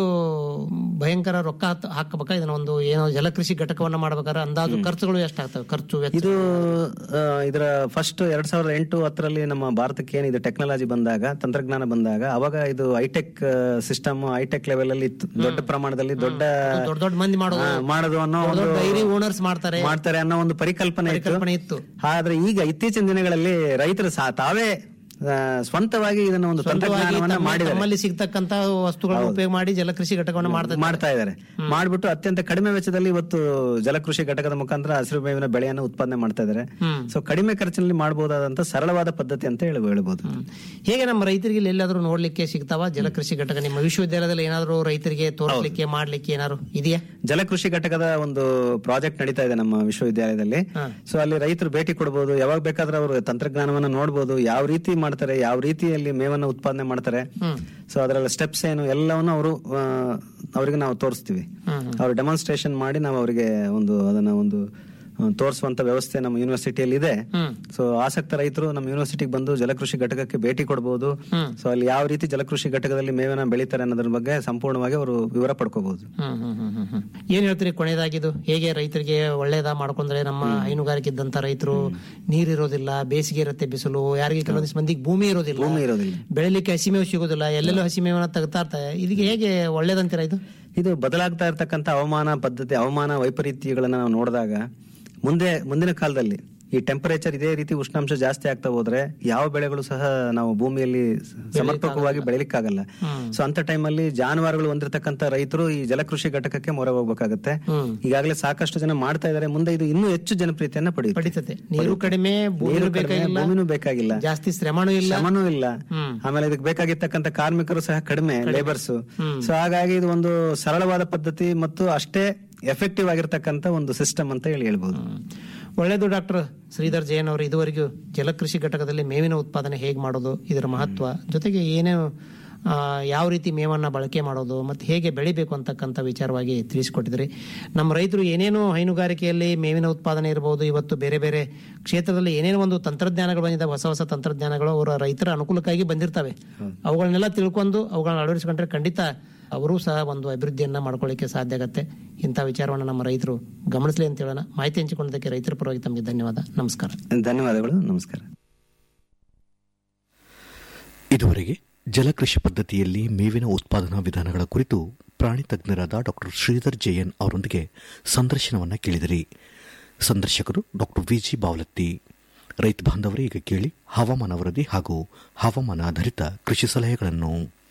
ಭಯಂಕರ ರೊಕ್ಕ ಹಾಕ್- ಹಾಕಬೇಕಾ ಇದನ್ನ ಒಂದು ಏನೋ ಜಲಕೃಷಿ ಘಟಕವನ್ನ ಮಾಡ್ಬೇಕಾದ್ರೆ ಅಂದಾಜು ಖರ್ಚುಗಳು ಎಷ್ಟಾಗ್ತವೆ ಖರ್ಚು ವೆಚ್ಚ ಇದು ಆ, ಇದರ ಫಸ್ಟ್ ಎರಡ್ ಸಾವಿರದ ಎಂಟು ಹತ್ತರಲ್ಲಿ ನಮ್ಮ ಭಾರತಕ್ಕೆ ಏನಿದೆ ಟೆಕ್ನಾಲಜಿ ಬಂದಾಗ ತಂತ್ರಜ್ಞಾನ ಬಂದಾಗ ಅವಾಗ ಇದು ಹೈಟೆಕ್ ಸಿಸ್ಟಮ್ ಹೈಟೆಕ್ ಲೆವೆಲ್ ಅಲ್ಲಿ ಇತ್ತು ದೊಡ್ಡ ಪ್ರಮಾಣದಲ್ಲಿ ದೊಡ್ಡ ದೊಡ್ಡ ದೊಡ್ಡ ಮಂದಿ ಮಾಡೋದು ಆ, ಮಾಡೋದು ಅನ್ನೋ ದೊಡ್ಡ ಒಂದು ದೊಡ್ಡ ಡೈರಿ ಓನರ್ಸ್ ಮಾಡ್ತಾರೆ ಮಾಡ್ತಾರೆ ಅನ್ನೋ ಒಂದು ಪರಿಕಲ್ಪನೆ ಇತ್ತು ಪರಿಕಲ್ಪನೆ ಇತ್ತು ಆದ್ರೆ ಈಗ ಇತ್ತೀಚಿನ ದಿನಗಳಲ್ಲಿ ರೈತರು ಸಹ ತಾವೇ ಆ, ಸ್ವಂತವಾಗಿ ಇದನ್ನ ಒಂದು ಸ್ವಂತವಾಗಿ ತಂತ್ರಜ್ಞಾನವನ್ನ ತಮ್ಮ- ಮಾಡಿದ್ದಾರೆ ತಮ್ಮಲ್ಲಿ ಸಿಗ್ತಕ್ಕಂತ ವಸ್ತುಗಳನ್ನು ಉಪಯೋಗ ಮಾಡಿ ಜಲಕೃಷಿ ಘಟಕವನ್ನು ಮಾಡ್ತಾರೆ ಮಾಡ್ತಾ ಇದ್ದಾರೆ ಮಾಡ್ಬಿಟ್ಟು ಅತ್ಯಂತ ಕಡಿಮೆ ವೆಚ್ಚದಲ್ಲಿ ಇವತ್ತು ಜಲಕೃಷಿ ಘಟಕದ ಮುಖಾಂತರ ಹಸಿರು ಮೇವಿನ ಬೆಳೆಯನ್ನು ಉತ್ಪಾದನೆ ಮಾಡ್ತಾ ಇದ್ದಾರೆ ಹ್ಮ್. ಸೊ ಕಡಿಮೆ ಖರ್ಚಿನಲ್ಲಿ ಮಾಡಬಹುದಾದಂತ ಸರಳವಾದ ಪದ್ಧತಿ ಅಂತ ಹೇಳಿ ಹೇಳ್ಬೋದು ಹ್ಮ್. ಹೇಗೆ ನಮ್ಮ ರೈತರಿಗೆ ಇಲ್ಲಿ ಎಲ್ಲಾದ್ರೂ ನೋಡ್ಲಿಕ್ಕೆ ಸಿಗ್ತಾವ ಜಲಕೃಷಿ ಘಟಕ ನಿಮ್ಮ ವಿಶ್ವವಿದ್ಯಾಲಯದಲ್ಲಿ ಏನಾದ್ರು ರೈತರಿಗೆ ತೋರಿಸ್ಲಿಕ್ಕೆ ಮಾಡ್ಲಿಕ್ಕೆ ಏನಾದ್ರು ಇದೆಯಾ ಜಲಕೃಷಿ ಘಟಕದ ಒಂದು ಪ್ರಾಜೆಕ್ಟ್ ನಡೀತಾ ಇದೆ ನಮ್ಮ ವಿಶ್ವವಿದ್ಯಾಲಯದಲ್ಲಿ ಹಾ. ಸೊ ಅಲ್ಲಿ ರೈತರು ಭೇಟಿ ಕೊಡಬಹುದು ಯಾವಾಗ ಬೇಕಾದ್ರೆ ಅವರು ತಂತ್ರಜ್ಞಾನವನ್ನ ನೋಡಬಹುದು ಯಾವ ರೀತಿ ಮಾಡ್ತಾರೆ ಯಾವ ರೀತಿಯಲ್ಲಿ ಮೇವನ್ನ ಉತ್ಪಾದನೆ ಮಾಡ್ತಾರೆ ಹ್ಮ್. ಸೊ ಅದರ ಸ್ಟೆಪ್ಸ್ ಏನು ಎಲ್ಲವನ್ನು ಅವರು ಅವರಿಗೆ ನಾವು ತೋರಿಸ್ತೀವಿ ಹ್ಮ್. ಅವ್ರು ಡೆಮಾನ್ಸ್ಟ್ರೇಷನ್ ಮಾಡಿ ನಾವು ಅವರಿಗೆ ಒಂದು ಅದನ್ನ ಒಂದು ಆ, ತೋರಿಸುವಂತ ವ್ಯವಸ್ಥೆ ನಮ್ಮ ಯೂನಿವರ್ಸಿಟಿಯಲ್ಲಿ ಇದೆ ಹ್ಮ್. ಸೊ ಆಸಕ್ತ ರೈತರು ನಮ್ಮ ಯೂನಿವರ್ಸಿಟಿಗೆ ಬಂದು ಜಲಕೃಷಿ ಘಟಕಕ್ಕೆ ಭೇಟಿ ಕೊಡಬಹುದು ಸೊ ಅಲ್ಲಿ ಯಾವ ರೀತಿ ಜಲಕೃಷಿ ಘಟಕದಲ್ಲಿ ಮೇವನ್ನ ಬೆಳೀತಾರೆ ಅನ್ನೋದ್ರ ಬಗ್ಗೆ ಸಂಪೂರ್ಣವಾಗಿ ಅವರು ವಿವರ ಪಡ್ಕೋಬಹುದು ಹ್ಮ್ ಹ್ಮ್ ಹ್ಮ್ ಹ್ಮ್ ಹ್ಮ್. ಏನ್ ಹೇಳ್ತೀರಿ ಕೊನೆಯದಾಗಿದು ಹೇಗೆ ರೈತರಿಗೆ ಒಳ್ಳೇದ ಮಾಡ್ಕೊಂಡ್ರೆ ನಮ್ಮ ಹೈನುಗಾರಿಕೆ ಇದ್ದಂತ ರೈತರು ನೀರಿರೋದಿಲ್ಲ ಬೇಸಿಗೆ ಇರುತ್ತೆ ಬಿಸಿಲು ಯಾರಿಗೆ ಕೆಲವೊಂದಿಷ್ಟು ಮಂದಿಗೆ ಭೂಮಿ ಇರೋದಿಲ್ಲ ಭೂಮಿ ಇರೋದಿಲ್ಲ ಬೆಳಿಲಿಕ್ಕೆ ಹಸಿಮೇವು ಸಿಗೋದಿಲ್ಲ ಎಲ್ಲೆಲ್ಲೋ ಹಸಿಮೇವನ್ನ ತೆಗ್ತಾ ಇರ್ತಾರೆ ಇದಕ್ಕೆ ಹೇಗೆ ಒಳ್ಳೇದಂತೀರಾ ಇದು ಇದು ಬದಲಾಗ್ತಾ ಇರತಕ್ಕಂತ ಹವಾಮಾನ ಪದ್ಧತಿ ಹವಾಮಾನ ವೈಪರೀತ್ಯಗಳನ್ನ ನಾವು ನೋಡಿದಾಗ ಮುಂದೆ ಮುಂದಿನ ಕಾಲದಲ್ಲಿ ಈ ಟೆಂಪರೇಚರ್ ಇದೇ ರೀತಿ ಉಷ್ಣಾಂಶ ಜಾಸ್ತಿ ಆಗ್ತಾ ಹೋದ್ರೆ ಯಾವ ಬೆಳೆಗಳು ಸಹ ನಾವು ಭೂಮಿಯಲ್ಲಿ ಸಮರ್ಪಕವಾಗಿ ಬೆಳಿಲಿಕ್ಕಾಗಲ್ಲ ಸೊ ಅಂತ ಟೈಮಲ್ಲಿ ಜಾನುವಾರುಗಳು ಹೊಂದಿರತಕ್ಕಂತ ರೈತರು ಈ ಜಲಕೃಷಿ ಘಟಕಕ್ಕೆ ಮೊರೆ ಹೋಗ್ಬೇಕಾಗತ್ತೆ ಹ್ಮ್. ಈಗಾಗಲೇ ಸಾಕಷ್ಟು ಜನ ಮಾಡ್ತಾ ಇದ್ದಾರೆ ಮುಂದೆ ಇದು ಇನ್ನೂ ಹೆಚ್ಚು ಜನಪ್ರಿಯತೆಯನ್ನ ಪಡೆಯುತ್ತೆ ಪಡಿತತೆ ನೀರು ಕಡಿಮೆ ಭೂಮಿ ನೀರು ಕಡಿಮೆ, ಬೇಕಾಗಿಲ್ಲ ಭೂಮಿನೂ ಬೇಕಾಗಿಲ್ಲ ಜಾಸ್ತಿ ಶ್ರಮನೂ ಇಲ್ಲ ಶ್ರಮನೂ ಇಲ್ಲ ಹ್ಮ್. ಆಮೇಲೆ ಇದಕ್ಕೆ ಬೇಕಾಗಿರ್ತಕ್ಕಂಥ ಕಾರ್ಮಿಕರು ಸಹ ಕಡಿಮೆ ಲೇಬರ್ಸ್ ಸೊ ಹಾಗಾಗಿ ಇದು ಒಂದು ಸರಳವಾದ ಪದ್ಧತಿ ಮತ್ತು ಅಷ್ಟೇ ಎಫೆಕ್ಟಿವ್ ಆಗಿರ್ತಕ್ಕಂಥ ಒಂದು ಸಿಸ್ಟಮ್ ಅಂತ ಹೇಳಿ ಹೇಳ್ಬೋದು ಒಳ್ಳೆಯದು ಡಾಕ್ಟರ್ ಶ್ರೀಧರ್ ಜೈನ್ ಅವರು ಇದುವರೆಗೂ ಜಲಕೃಷಿ ಘಟಕದಲ್ಲಿ ಮೇವಿನ ಉತ್ಪಾದನೆ ಹೇಗೆ ಮಾಡೋದು ಇದರ ಮಹತ್ವ ಜೊತೆಗೆ ಏನೇನು ಆ, ಯಾವ ರೀತಿ ಮೇವನ್ನ ಬಳಕೆ ಮಾಡೋದು ಮತ್ತು ಹೇಗೆ ಬೆಳಿಬೇಕು ಅಂತಕ್ಕಂಥ ವಿಚಾರವಾಗಿ ತಿಳಿಸಿಕೊಟ್ಟಿದ್ರಿ ನಮ್ಮ ರೈತರು ಏನೇನು ಹೈನುಗಾರಿಕೆಯಲ್ಲಿ ಮೇವಿನ ಉತ್ಪಾದನೆ ಇರಬಹುದು ಇವತ್ತು ಬೇರೆ ಬೇರೆ ಕ್ಷೇತ್ರದಲ್ಲಿ ಏನೇನೋ ಒಂದು ತಂತ್ರಜ್ಞಾನಗಳು ಬಂದಿದ್ದಾವೆ ಹೊಸ ಹೊಸ ತಂತ್ರಜ್ಞಾನಗಳು ಅವರ ರೈತರ ಅನುಕೂಲಕ್ಕಾಗಿ ಬಂದಿರ್ತವೆ ಅವುಗಳನ್ನೆಲ್ಲ ತಿಳ್ಕೊಂಡು ಅವುಗಳನ್ನ ಅಳವಡಿಸಿಕೊಂಡ್ರೆ ಖಂಡಿತ ಅವರು ಸಹ ಒಂದು ಅಭಿವೃದ್ಧಿಯನ್ನ ಮಾಡ್ಕೊಳ್ಳಿಕ್ಕೆ ಸಾಧ್ಯ ಆಗತ್ತೆ ಇಂಥ ವಿಚಾರವನ್ನು ನಮ್ಮ ರೈತರು ಗಮನಿಸಲಿ ಅಂತ ಹೇಳೋಣ ಮಾಹಿತಿ ಹಂಚಿಕೊಂಡದಕ್ಕೆ ರೈತರ ಪರವಾಗಿ ತಮಗೆ ಧನ್ಯವಾದ ನಮಸ್ಕಾರ ಧನ್ಯವಾದಗಳು ನಮಸ್ಕಾರ ಇದುವರೆಗೆ ಜಲಕೃಷಿ ಪದ್ಧತಿಯಲ್ಲಿ ಮೇವಿನ ಉತ್ಪಾದನಾ ವಿಧಾನಗಳ ಕುರಿತು ಪ್ರಾಣಿ ತಜ್ಞರಾದ ಡಾಕ್ಟರ್ ಶ್ರೀಧರ್ ಜಯನ್ ಅವರೊಂದಿಗೆ ಸಂದರ್ಶನವನ್ನ ಕೇಳಿದಿರಿ ಸಂದರ್ಶಕರು ಡಾಕ್ಟರ್ ವಿಜಿ ಬಾವಲತ್ತಿ ರೈತ ಬಾಂಧವರೇ ಈಗ ಕೇಳಿ ಹವಾಮಾನ ವರದಿ ಹಾಗೂ ಹವಾಮಾನ ಆಧಾರಿತ ಕೃಷಿ ಸಲಹೆಗಳನ್ನು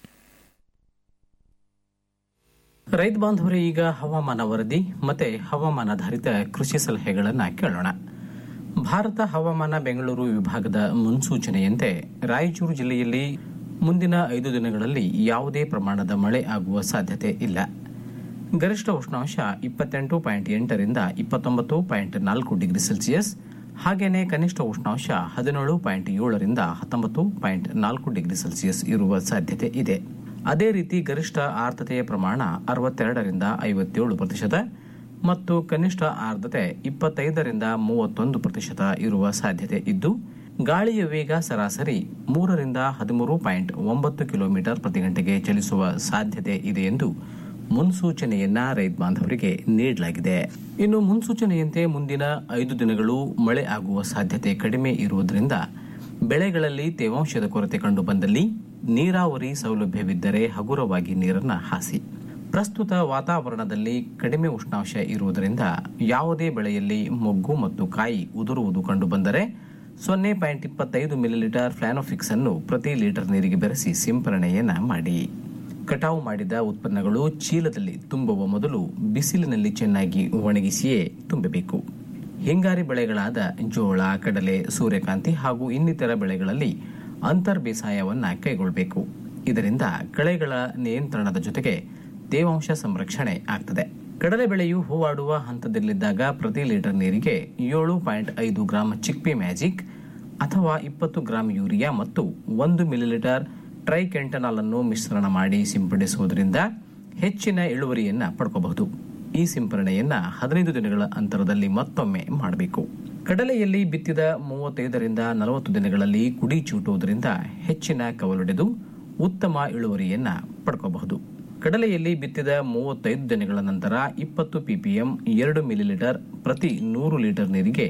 ರೈತ ಬಾಂಧವರೇ ಈಗ ಹವಾಮಾನ ವರದಿ ಮತ್ತೆ ಹವಾಮಾನಾಧಾರಿತ ಕೃಷಿ ಸಲಹೆಗಳನ್ನು ಕೇಳೋಣ ಭಾರತ ಹವಾಮಾನ ಬೆಂಗಳೂರು ವಿಭಾಗದ ಮುನ್ಸೂಚನೆಯಂತೆ ರಾಯಚೂರು ಜಿಲ್ಲೆಯಲ್ಲಿ ಮುಂದಿನ ಐದು ದಿನಗಳಲ್ಲಿ ಯಾವುದೇ ಪ್ರಮಾಣದ ಮಳೆ ಆಗುವ ಸಾಧ್ಯತೆ ಇಲ್ಲ ಗರಿಷ್ಠ ಉಷ್ಣಾಂಶ ಇಪ್ಪತ್ತೆಂಟು ಪಾಯಿಂಟ್ ಎಂಟರಿಂದ ಇಪ್ಪತ್ತೊಂಬತ್ತು ಪಾಯಿಂಟ್ ನಾಲ್ಕು ಡಿಗ್ರಿ ಸೆಲ್ಸಿಯಸ್ ಹಾಗೇನೆ ಕನಿಷ್ಠ ಉಷ್ಣಾಂಶ ಹದಿನೇಳು ಪಾಯಿಂಟ್ ಏಳರಿಂದ ಹತ್ತೊಂಬತ್ತು ಪಾಯಿಂಟ್ ನಾಲ್ಕು ಡಿಗ್ರಿ ಸೆಲ್ಸಿಯಸ್ ಇರುವ ಸಾಧ್ಯತೆ ಇದೆ ಅದೇ ರೀತಿ ಗರಿಷ್ಠ ಆರ್ದ್ರತೆಯ ಪ್ರಮಾಣ ಅರವತ್ತೆರಡರಿಂದ ಐವತ್ತೇಳು ಪ್ರತಿಶತ ಮತ್ತು ಕನಿಷ್ಠ ಆರ್ದ್ರತೆ ಇಪ್ಪತ್ತೈದರಿಂದ ಮೂವತ್ತೊಂದು ಪ್ರತಿಶತ ಇರುವ ಸಾಧ್ಯತೆ ಇದ್ದು ಗಾಳಿಯ ವೇಗ ಸರಾಸರಿ ಮೂರರಿಂದ ಹದಿಮೂರು ಪಾಯಿಂಟ್ ಒಂಬತ್ತು ಕಿಲೋಮೀಟರ್ ಪ್ರತಿ ಗಂಟೆಗೆ ಚಲಿಸುವ ಸಾಧ್ಯತೆ ಇದೆ ಎಂದು ಮುನ್ಸೂಚನೆಯನ್ನ ರೈತ ಬಾಂಧವರಿಗೆ ನೀಡಲಾಗಿದೆ ಇನ್ನು ಮುನ್ಸೂಚನೆಯಂತೆ ಮುಂದಿನ ಐದು ದಿನಗಳು ಮಳೆ ಆಗುವ ಸಾಧ್ಯತೆ ಕಡಿಮೆ ಇರುವುದರಿಂದ ಬೆಳೆಗಳಲ್ಲಿ ತೇವಾಂಶದ ಕೊರತೆ ಕಂಡು ಬಂದಲ್ಲಿ ನೀರಾವರಿ ಸೌಲಭ್ಯವಿದ್ದರೆ ಹಗುರವಾಗಿ ನೀರನ್ನು ಹಾಸಿ ಪ್ರಸ್ತುತ ವಾತಾವರಣದಲ್ಲಿ ಕಡಿಮೆ ಉಷ್ಣಾಂಶ ಇರುವುದರಿಂದ ಯಾವುದೇ ಬೆಳೆಯಲ್ಲಿ ಮೊಗ್ಗು ಮತ್ತು ಕಾಯಿ ಉದುರುವುದು ಕಂಡುಬಂದರೆ ಸೊನ್ನೆ ಪಾಯಿಂಟ್ ಇಪ್ಪತ್ತೈದು ಮಿಲಿಲೀಟರ್ ಫ್ಲಾನೋಫಿಕ್ಸ್ ಅನ್ನು ಪ್ರತಿ ಲೀಟರ್ ನೀರಿಗೆ ಬೆರೆಸಿ ಸಿಂಪರಣೆಯನ್ನ ಮಾಡಿ ಕಟಾವು ಮಾಡಿದ ಉತ್ಪನ್ನಗಳು ಚೀಲದಲ್ಲಿ ತುಂಬುವ ಮೊದಲು ಬಿಸಿಲಿನಲ್ಲಿ ಚೆನ್ನಾಗಿ ಒಣಗಿಸಿಯೇ ತುಂಬಬೇಕು ಹಿಂಗಾರಿ ಬೆಳೆಗಳಾದ ಜೋಳ ಕಡಲೆ ಸೂರ್ಯಕಾಂತಿ ಹಾಗೂ ಇನ್ನಿತರ ಬೆಳೆಗಳಲ್ಲಿ ಅಂತರ್ ಬೇಸಾಯವನ್ನ ಕೈಗೊಳ್ಳಬೇಕು ಇದರಿಂದ ಕಳೆಗಳ ನಿಯಂತ್ರಣದ ಜೊತೆಗೆ ತೇವಾಂಶ ಸಂರಕ್ಷಣೆ ಆಗ್ತದೆ ಕಡಲೆ ಬೆಳೆಯು ಹೂವಾಡುವ ಹಂತದಲ್ಲಿದ್ದಾಗ ಪ್ರತಿ ಲೀಟರ್ ನೀರಿಗೆ ಏಳು ಪಾಯಿಂಟ್ ಐದು ಗ್ರಾಂ ಚಿಕ್ಪಿ ಮ್ಯಾಜಿಕ್ ಅಥವಾ ಇಪ್ಪತ್ತು ಗ್ರಾಂ ಯೂರಿಯಾ ಮತ್ತು ಒಂದು ಮಿಲಿಲೀಟರ್ ಟ್ರೈಕೆಂಟನಾಲ್ ಅನ್ನು ಮಿಶ್ರಣ ಮಾಡಿ ಸಿಂಪಡಿಸುವುದರಿಂದ ಹೆಚ್ಚಿನ ಇಳುವರಿಯನ್ನ ಪಡ್ಕೋಬಹುದು ಈ ಸಿಂಪರಣೆಯನ್ನ ಹದಿನೈದು ದಿನಗಳ ಅಂತರದಲ್ಲಿ ಮತ್ತೊಮ್ಮೆ ಮಾಡಬೇಕು ಕಡಲೆಯಲ್ಲಿ ಬಿತ್ತಿದ ಮೂವತ್ತೈದರಿಂದ ನಲವತ್ತು ದಿನಗಳಲ್ಲಿ ಕುಡಿ ಚೂಟುವುದರಿಂದ ಹೆಚ್ಚಿನ ಕವಲೊಡೆದು ಉತ್ತಮ ಇಳುವರಿಯನ್ನ ಪಡ್ಕೋಬಹುದು ಕಡಲೆಯಲ್ಲಿ ಬಿತ್ತಿದ ಮೂವತ್ತೈದು ದಿನಗಳ ನಂತರ ಇಪ್ಪತ್ತು ಪಿಪಿಎಂ ಎರಡು ಮಿಲಿಲೀಟರ್ ಪ್ರತಿ ನೂರು ಲೀಟರ್ ನೀರಿಗೆ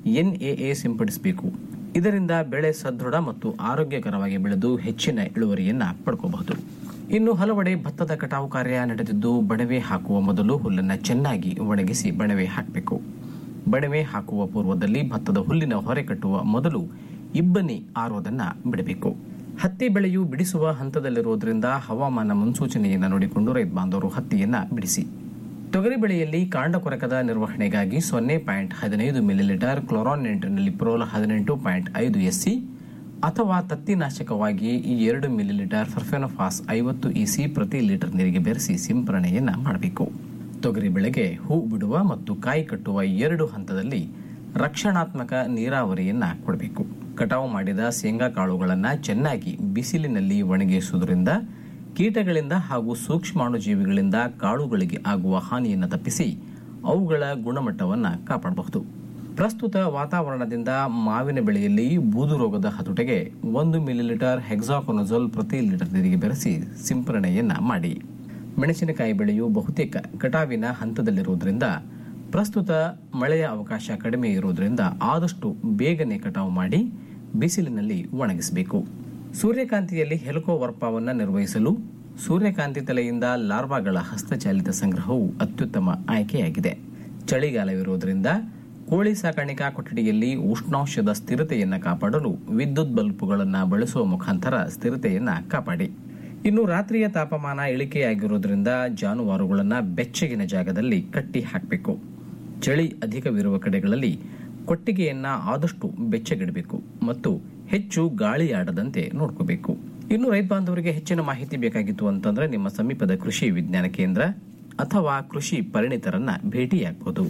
ಎನ್ಎಎ ಸಿಂಪಡಿಸಬೇಕು ಇದರಿಂದ ಬೆಳೆ ಸದೃಢ ಮತ್ತು ಆರೋಗ್ಯಕರವಾಗಿ ಬೆಳೆದು ಹೆಚ್ಚಿನ ಇಳುವರಿಯನ್ನ ಪಡ್ಕೋಬಹುದು ಇನ್ನು ಹಲವೆಡೆ ಭತ್ತದ ಕಟಾವು ಕಾರ್ಯ ನಡೆದಿದ್ದು ಬಣವೆ ಹಾಕುವ ಮೊದಲು ಹುಲ್ಲನ್ನು ಚೆನ್ನಾಗಿ ಒಣಗಿಸಿ ಬಣವೆ ಹಾಕಬೇಕು ಬಣವೆ ಹಾಕುವ ಪೂರ್ವದಲ್ಲಿ ಭತ್ತದ ಹುಲ್ಲಿನ ಹೊರೆ ಕಟ್ಟುವ ಮೊದಲು ಇಬ್ಬನಿ ಆರೋದನ್ನ ಬಿಡಬೇಕು ಹತ್ತಿ ಬೆಳೆಯು ಬಿಡಿಸುವ ಹಂತದಲ್ಲಿರುವುದರಿಂದ ಹವಾಮಾನ ಮುನ್ಸೂಚನೆಯನ್ನು ನೋಡಿಕೊಂಡು ರೈತ ಬಾಂಧವರು ಹತ್ತಿಯನ್ನ ಬಿಡಿಸಿ ತೊಗರಿ ಬೆಳೆಯಲ್ಲಿ ಕಾಂಡ ಕೊರಕದ ನಿರ್ವಹಣೆಗಾಗಿ ಸೊನ್ನೆ ಪಾಯಿಂಟ್ ಹದಿನೈದು ಮಿಲಿಲೀಟರ್ ಕ್ಲೋರಾನ್ ಪ್ರೋಲ್ ಹದಿನೆಂಟು ಪಾಯಿಂಟ್ ಐದು ಎಸ್ಸಿ ಅಥವಾ ತತ್ತಿನಾಶಕವಾಗಿ ಈ ಎರಡು ಮಿಲಿಲೀಟರ್ ಫರ್ಫೆನೋಫಾಸ್ ಐವತ್ತು ಇಸಿ ಪ್ರತಿ ಲೀಟರ್ ನೀರಿಗೆ ಬೆರೆಸಿ ಸಿಂಪರಣೆಯನ್ನ ಮಾಡಬೇಕು ತೊಗರಿ ಬೆಳೆಗೆ ಹೂ ಬಿಡುವ ಮತ್ತು ಕಾಯಿ ಕಟ್ಟುವ ಎರಡು ಹಂತದಲ್ಲಿ ರಕ್ಷಣಾತ್ಮಕ ನೀರಾವರಿಯನ್ನ ಕೊಡಬೇಕು ಕಟಾವು ಮಾಡಿದ ಶೇಂಗಾ ಕಾಳುಗಳನ್ನು ಚೆನ್ನಾಗಿ ಬಿಸಿಲಿನಲ್ಲಿ ಒಣಗಿಸುವುದರಿಂದ ಕೀಟಗಳಿಂದ ಹಾಗೂ ಸೂಕ್ಷ್ಮಾಣುಜೀವಿಗಳಿಂದ ಕಾಳುಗಳಿಗೆ ಆಗುವ ಹಾನಿಯನ್ನು ತಪ್ಪಿಸಿ ಅವುಗಳ ಗುಣಮಟ್ಟವನ್ನು ಕಾಪಾಡಬಹುದು ಪ್ರಸ್ತುತ ವಾತಾವರಣದಿಂದ ಮಾವಿನ ಬೆಳೆಯಲ್ಲಿ ಬೂದು ರೋಗದ ಹತೋಟಿಗೆ ಒಂದು ಮಿಲಿಲೀಟರ್ ಹೆಕ್ಸಾಕೊನಜೋಲ್ ಪ್ರತಿ ಲೀಟರ್ ನೀರಿಗೆ ಬೆರೆಸಿ ಸಿಂಪರಣೆಯನ್ನ ಮಾಡಿ ಮೆಣಸಿನಕಾಯಿ ಬೆಳೆಯು ಬಹುತೇಕ ಕಟಾವಿನ ಹಂತದಲ್ಲಿರುವುದರಿಂದ ಪ್ರಸ್ತುತ ಮಳೆಯ ಅವಕಾಶ ಕಡಿಮೆ ಇರುವುದರಿಂದ ಆದಷ್ಟು ಬೇಗನೆ ಕಟಾವು ಮಾಡಿ ಬಿಸಿಲಿನಲ್ಲಿ ಒಣಗಿಸಬೇಕು ಸೂರ್ಯಕಾಂತಿಯಲ್ಲಿ ಹೆಲಿಕೋವರ್ಪವನ್ನು ನಿರ್ವಹಿಸಲು ಸೂರ್ಯಕಾಂತಿ ತಲೆಯಿಂದ ಲಾರ್ವಾಗಳ ಹಸ್ತಚಾಲಿತ ಸಂಗ್ರಹವು ಅತ್ಯುತ್ತಮ ಆಯ್ಕೆಯಾಗಿದೆ ಚಳಿಗಾಲವಿರುವುದರಿಂದ ಕೋಳಿ ಸಾಕಾಣಿಕಾ ಕೊಠಡಿಯಲ್ಲಿ ಉಷ್ಣಾಂಶದ ಸ್ಥಿರತೆಯನ್ನು ಕಾಪಾಡಲು ವಿದ್ಯುತ್ ಬಲ್ಬುಗಳನ್ನು ಬಳಸುವ ಮುಖಾಂತರ ಸ್ಥಿರತೆಯನ್ನ ಕಾಪಾಡಿ ಇನ್ನು ರಾತ್ರಿಯ ತಾಪಮಾನ ಇಳಿಕೆಯಾಗಿರುವುದರಿಂದ ಜಾನುವಾರುಗಳನ್ನು ಬೆಚ್ಚಗಿನ ಜಾಗದಲ್ಲಿ ಕಟ್ಟಿ ಹಾಕಬೇಕು ಚಳಿ ಅಧಿಕವಿರುವ ಕಡೆಗಳಲ್ಲಿ ಕೊಟ್ಟಿಗೆಯನ್ನ ಆದಷ್ಟು ಬೆಚ್ಚಗಿಡಬೇಕು ಮತ್ತು ಹೆಚ್ಚು ಗಾಳಿ ಆಡದಂತೆ ನೋಡ್ಕೋಬೇಕು ಇನ್ನು ರೈತ ಬಾಂಧವರಿಗೆ ಹೆಚ್ಚಿನ ಮಾಹಿತಿ ಬೇಕಾಗಿತ್ತು ಅಂತಂದ್ರೆ ನಿಮ್ಮ ಸಮೀಪದ ಕೃಷಿ ವಿಜ್ಞಾನ ಕೇಂದ್ರ ಅಥವಾ ಕೃಷಿ ಪರಿಣಿತರನ್ನ ಭೇಟಿಯಾಗಬಹುದು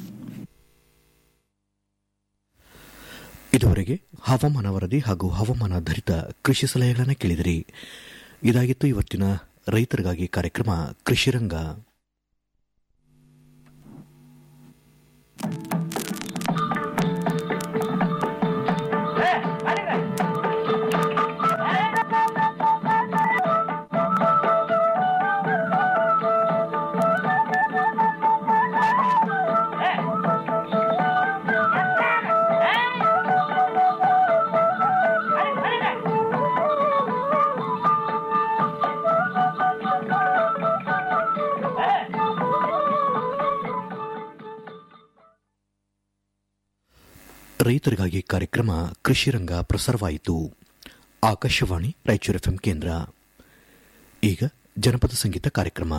ಇದುವರೆಗೆ ಹವಾಮಾನ ವರದಿ ಹಾಗೂ ಹವಾಮಾನಾಧಾರಿತ ಕೃಷಿ ಸಲಹೆಗಳನ್ನು ಕೇಳಿದಿರಿ ಇದಾಗಿತ್ತು ಇವತ್ತಿನ ರೈತರಿಗಾಗಿ ಕಾರ್ಯಕ್ರಮ ಕೃಷಿರಂಗ ರೈತರಿಗಾಗಿ ಕಾರ್ಯಕ್ರಮ ಕೃಷಿರಂಗ ಪ್ರಸಾರವಾಯಿತು ಆಕಾಶವಾಣಿ ರಾಯಚೂರು ಎಫ್ಎಂ ಕೇಂದ್ರ ಈಗ ಜನಪದ ಸಂಗೀತ ಕಾರ್ಯಕ್ರಮ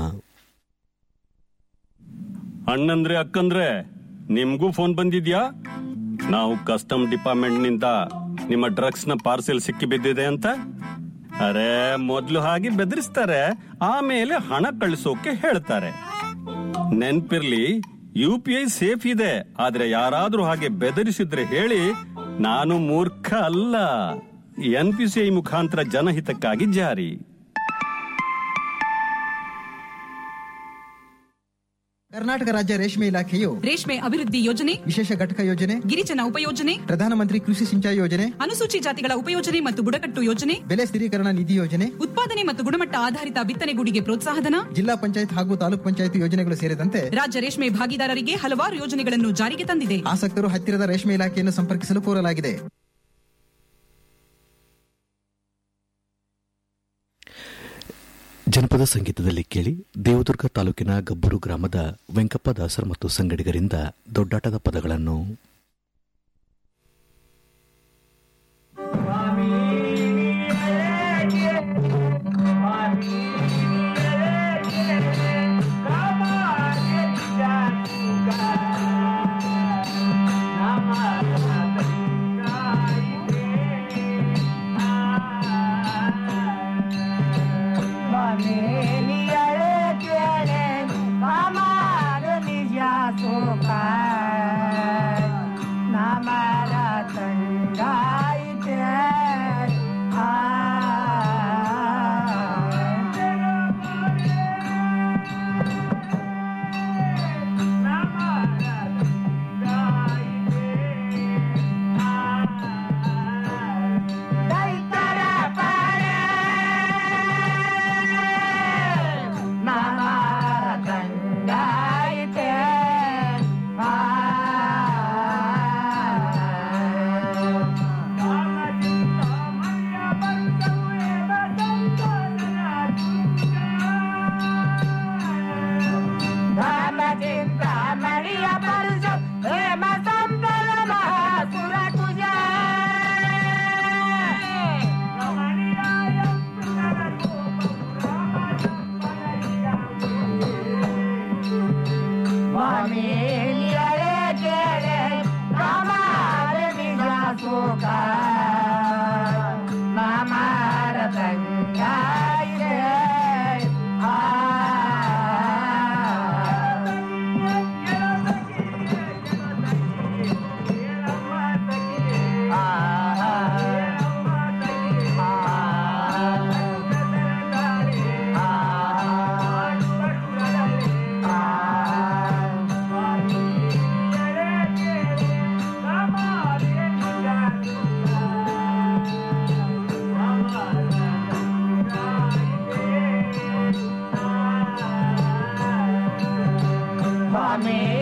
ಅಣ್ಣಂದ್ರೆ ಅಕ್ಕಂದ್ರೆ ನಿಮ್ಗೂ ಫೋನ್ ಬಂದಿದ್ಯಾ ನಾವು ಕಸ್ಟಮ್ ಡಿಪಾರ್ಟ್ಮೆಂಟ್ ನಿಂದ ನಿಮ್ಮ ಡ್ರಗ್ಸ್ ನ ಪಾರ್ಸೆಲ್ ಸಿಕ್ಕಿ ಬಿದ್ದಿದೆ ಅಂತ ಅರೆ ಮೊದ್ಲು ಹಾಗೆ ಬೆದರಿಸ್ತಾರೆ ಆಮೇಲೆ ಹಣ ಕಳಿಸೋಕೆ ಹೇಳ್ತಾರೆ ನೆನ್ಪಿರ್ಲಿ ಯು ಪಿ ಐ ಸೇಫ್ ಇದೆ ಆದ್ರೆ ಯಾರಾದ್ರೂ ಹಾಗೆ ಬೆದರಿಸಿದ್ರೆ ಹೇಳಿ ನಾನು ಮೂರ್ಖ ಅಲ್ಲ ಎನ್ ಪಿ ಸಿ ಐ ಮುಖಾಂತರ ಜನಹಿತಕ್ಕಾಗಿ ಜಾರಿ ಕರ್ನಾಟಕ ರಾಜ್ಯ ರೇಷ್ಮೆ ಇಲಾಖೆಯು ರೇಷ್ಮೆ ಅಭಿವೃದ್ಧಿ ಯೋಜನೆ ವಿಶೇಷ ಘಟಕ ಯೋಜನೆ ಗಿರಿಜನ ಉಪಯೋಜನೆ ಪ್ರಧಾನಮಂತ್ರಿ ಕೃಷಿ ಸಿಂಚಾಯಿ ಯೋಜನೆ ಅನುಸೂಚಿ ಜಾತಿಗಳ ಉಪಯೋಜನೆ ಮತ್ತು ಬುಡಕಟ್ಟು ಯೋಜನೆ ಬೆಲೆ ಸ್ಥಿರೀಕರಣ ನಿಧಿ ಯೋಜನೆ ಉತ್ಪಾದನೆ ಮತ್ತು ಗುಣಮಟ್ಟ ಆಧಾರಿತ ಬಿತ್ತನೆಗೂಡಿಗೆ ಪ್ರೋತ್ಸಾಹಧನ ಜಿಲ್ಲಾ ಪಂಚಾಯತ್ ಹಾಗೂ ತಾಲೂಕ್ ಪಂಚಾಯತ್ ಯೋಜನೆಗಳು ಸೇರಿದಂತೆ ರಾಜ್ಯ ರೇಷ್ಮೆ ಭಾಗಿದಾರರಿಗೆ ಹಲವಾರು ಯೋಜನೆಗಳನ್ನು ಜಾರಿಗೆ ತಂದಿದೆ ಆಸಕ್ತರು ಹತ್ತಿರದ ರೇಷ್ಮೆ ಇಲಾಖೆಯನ್ನು ಸಂಪರ್ಕಿಸಲು ಕೋರಲಾಗಿದೆ ಜನಪದ ಸಂಗೀತದಲ್ಲಿ ಕೇಳಿ ದೇವದುರ್ಗ ತಾಲೂಕಿನ ಗಬ್ಬೂರು ಗ್ರಾಮದ ವೆಂಕಪ್ಪ ದಾಸರ್ ಮತ್ತು ಸಂಗಡಿಗರಿಂದ ದೊಡ್ಡಾಟದ ಪದಗಳನ್ನು Mommy.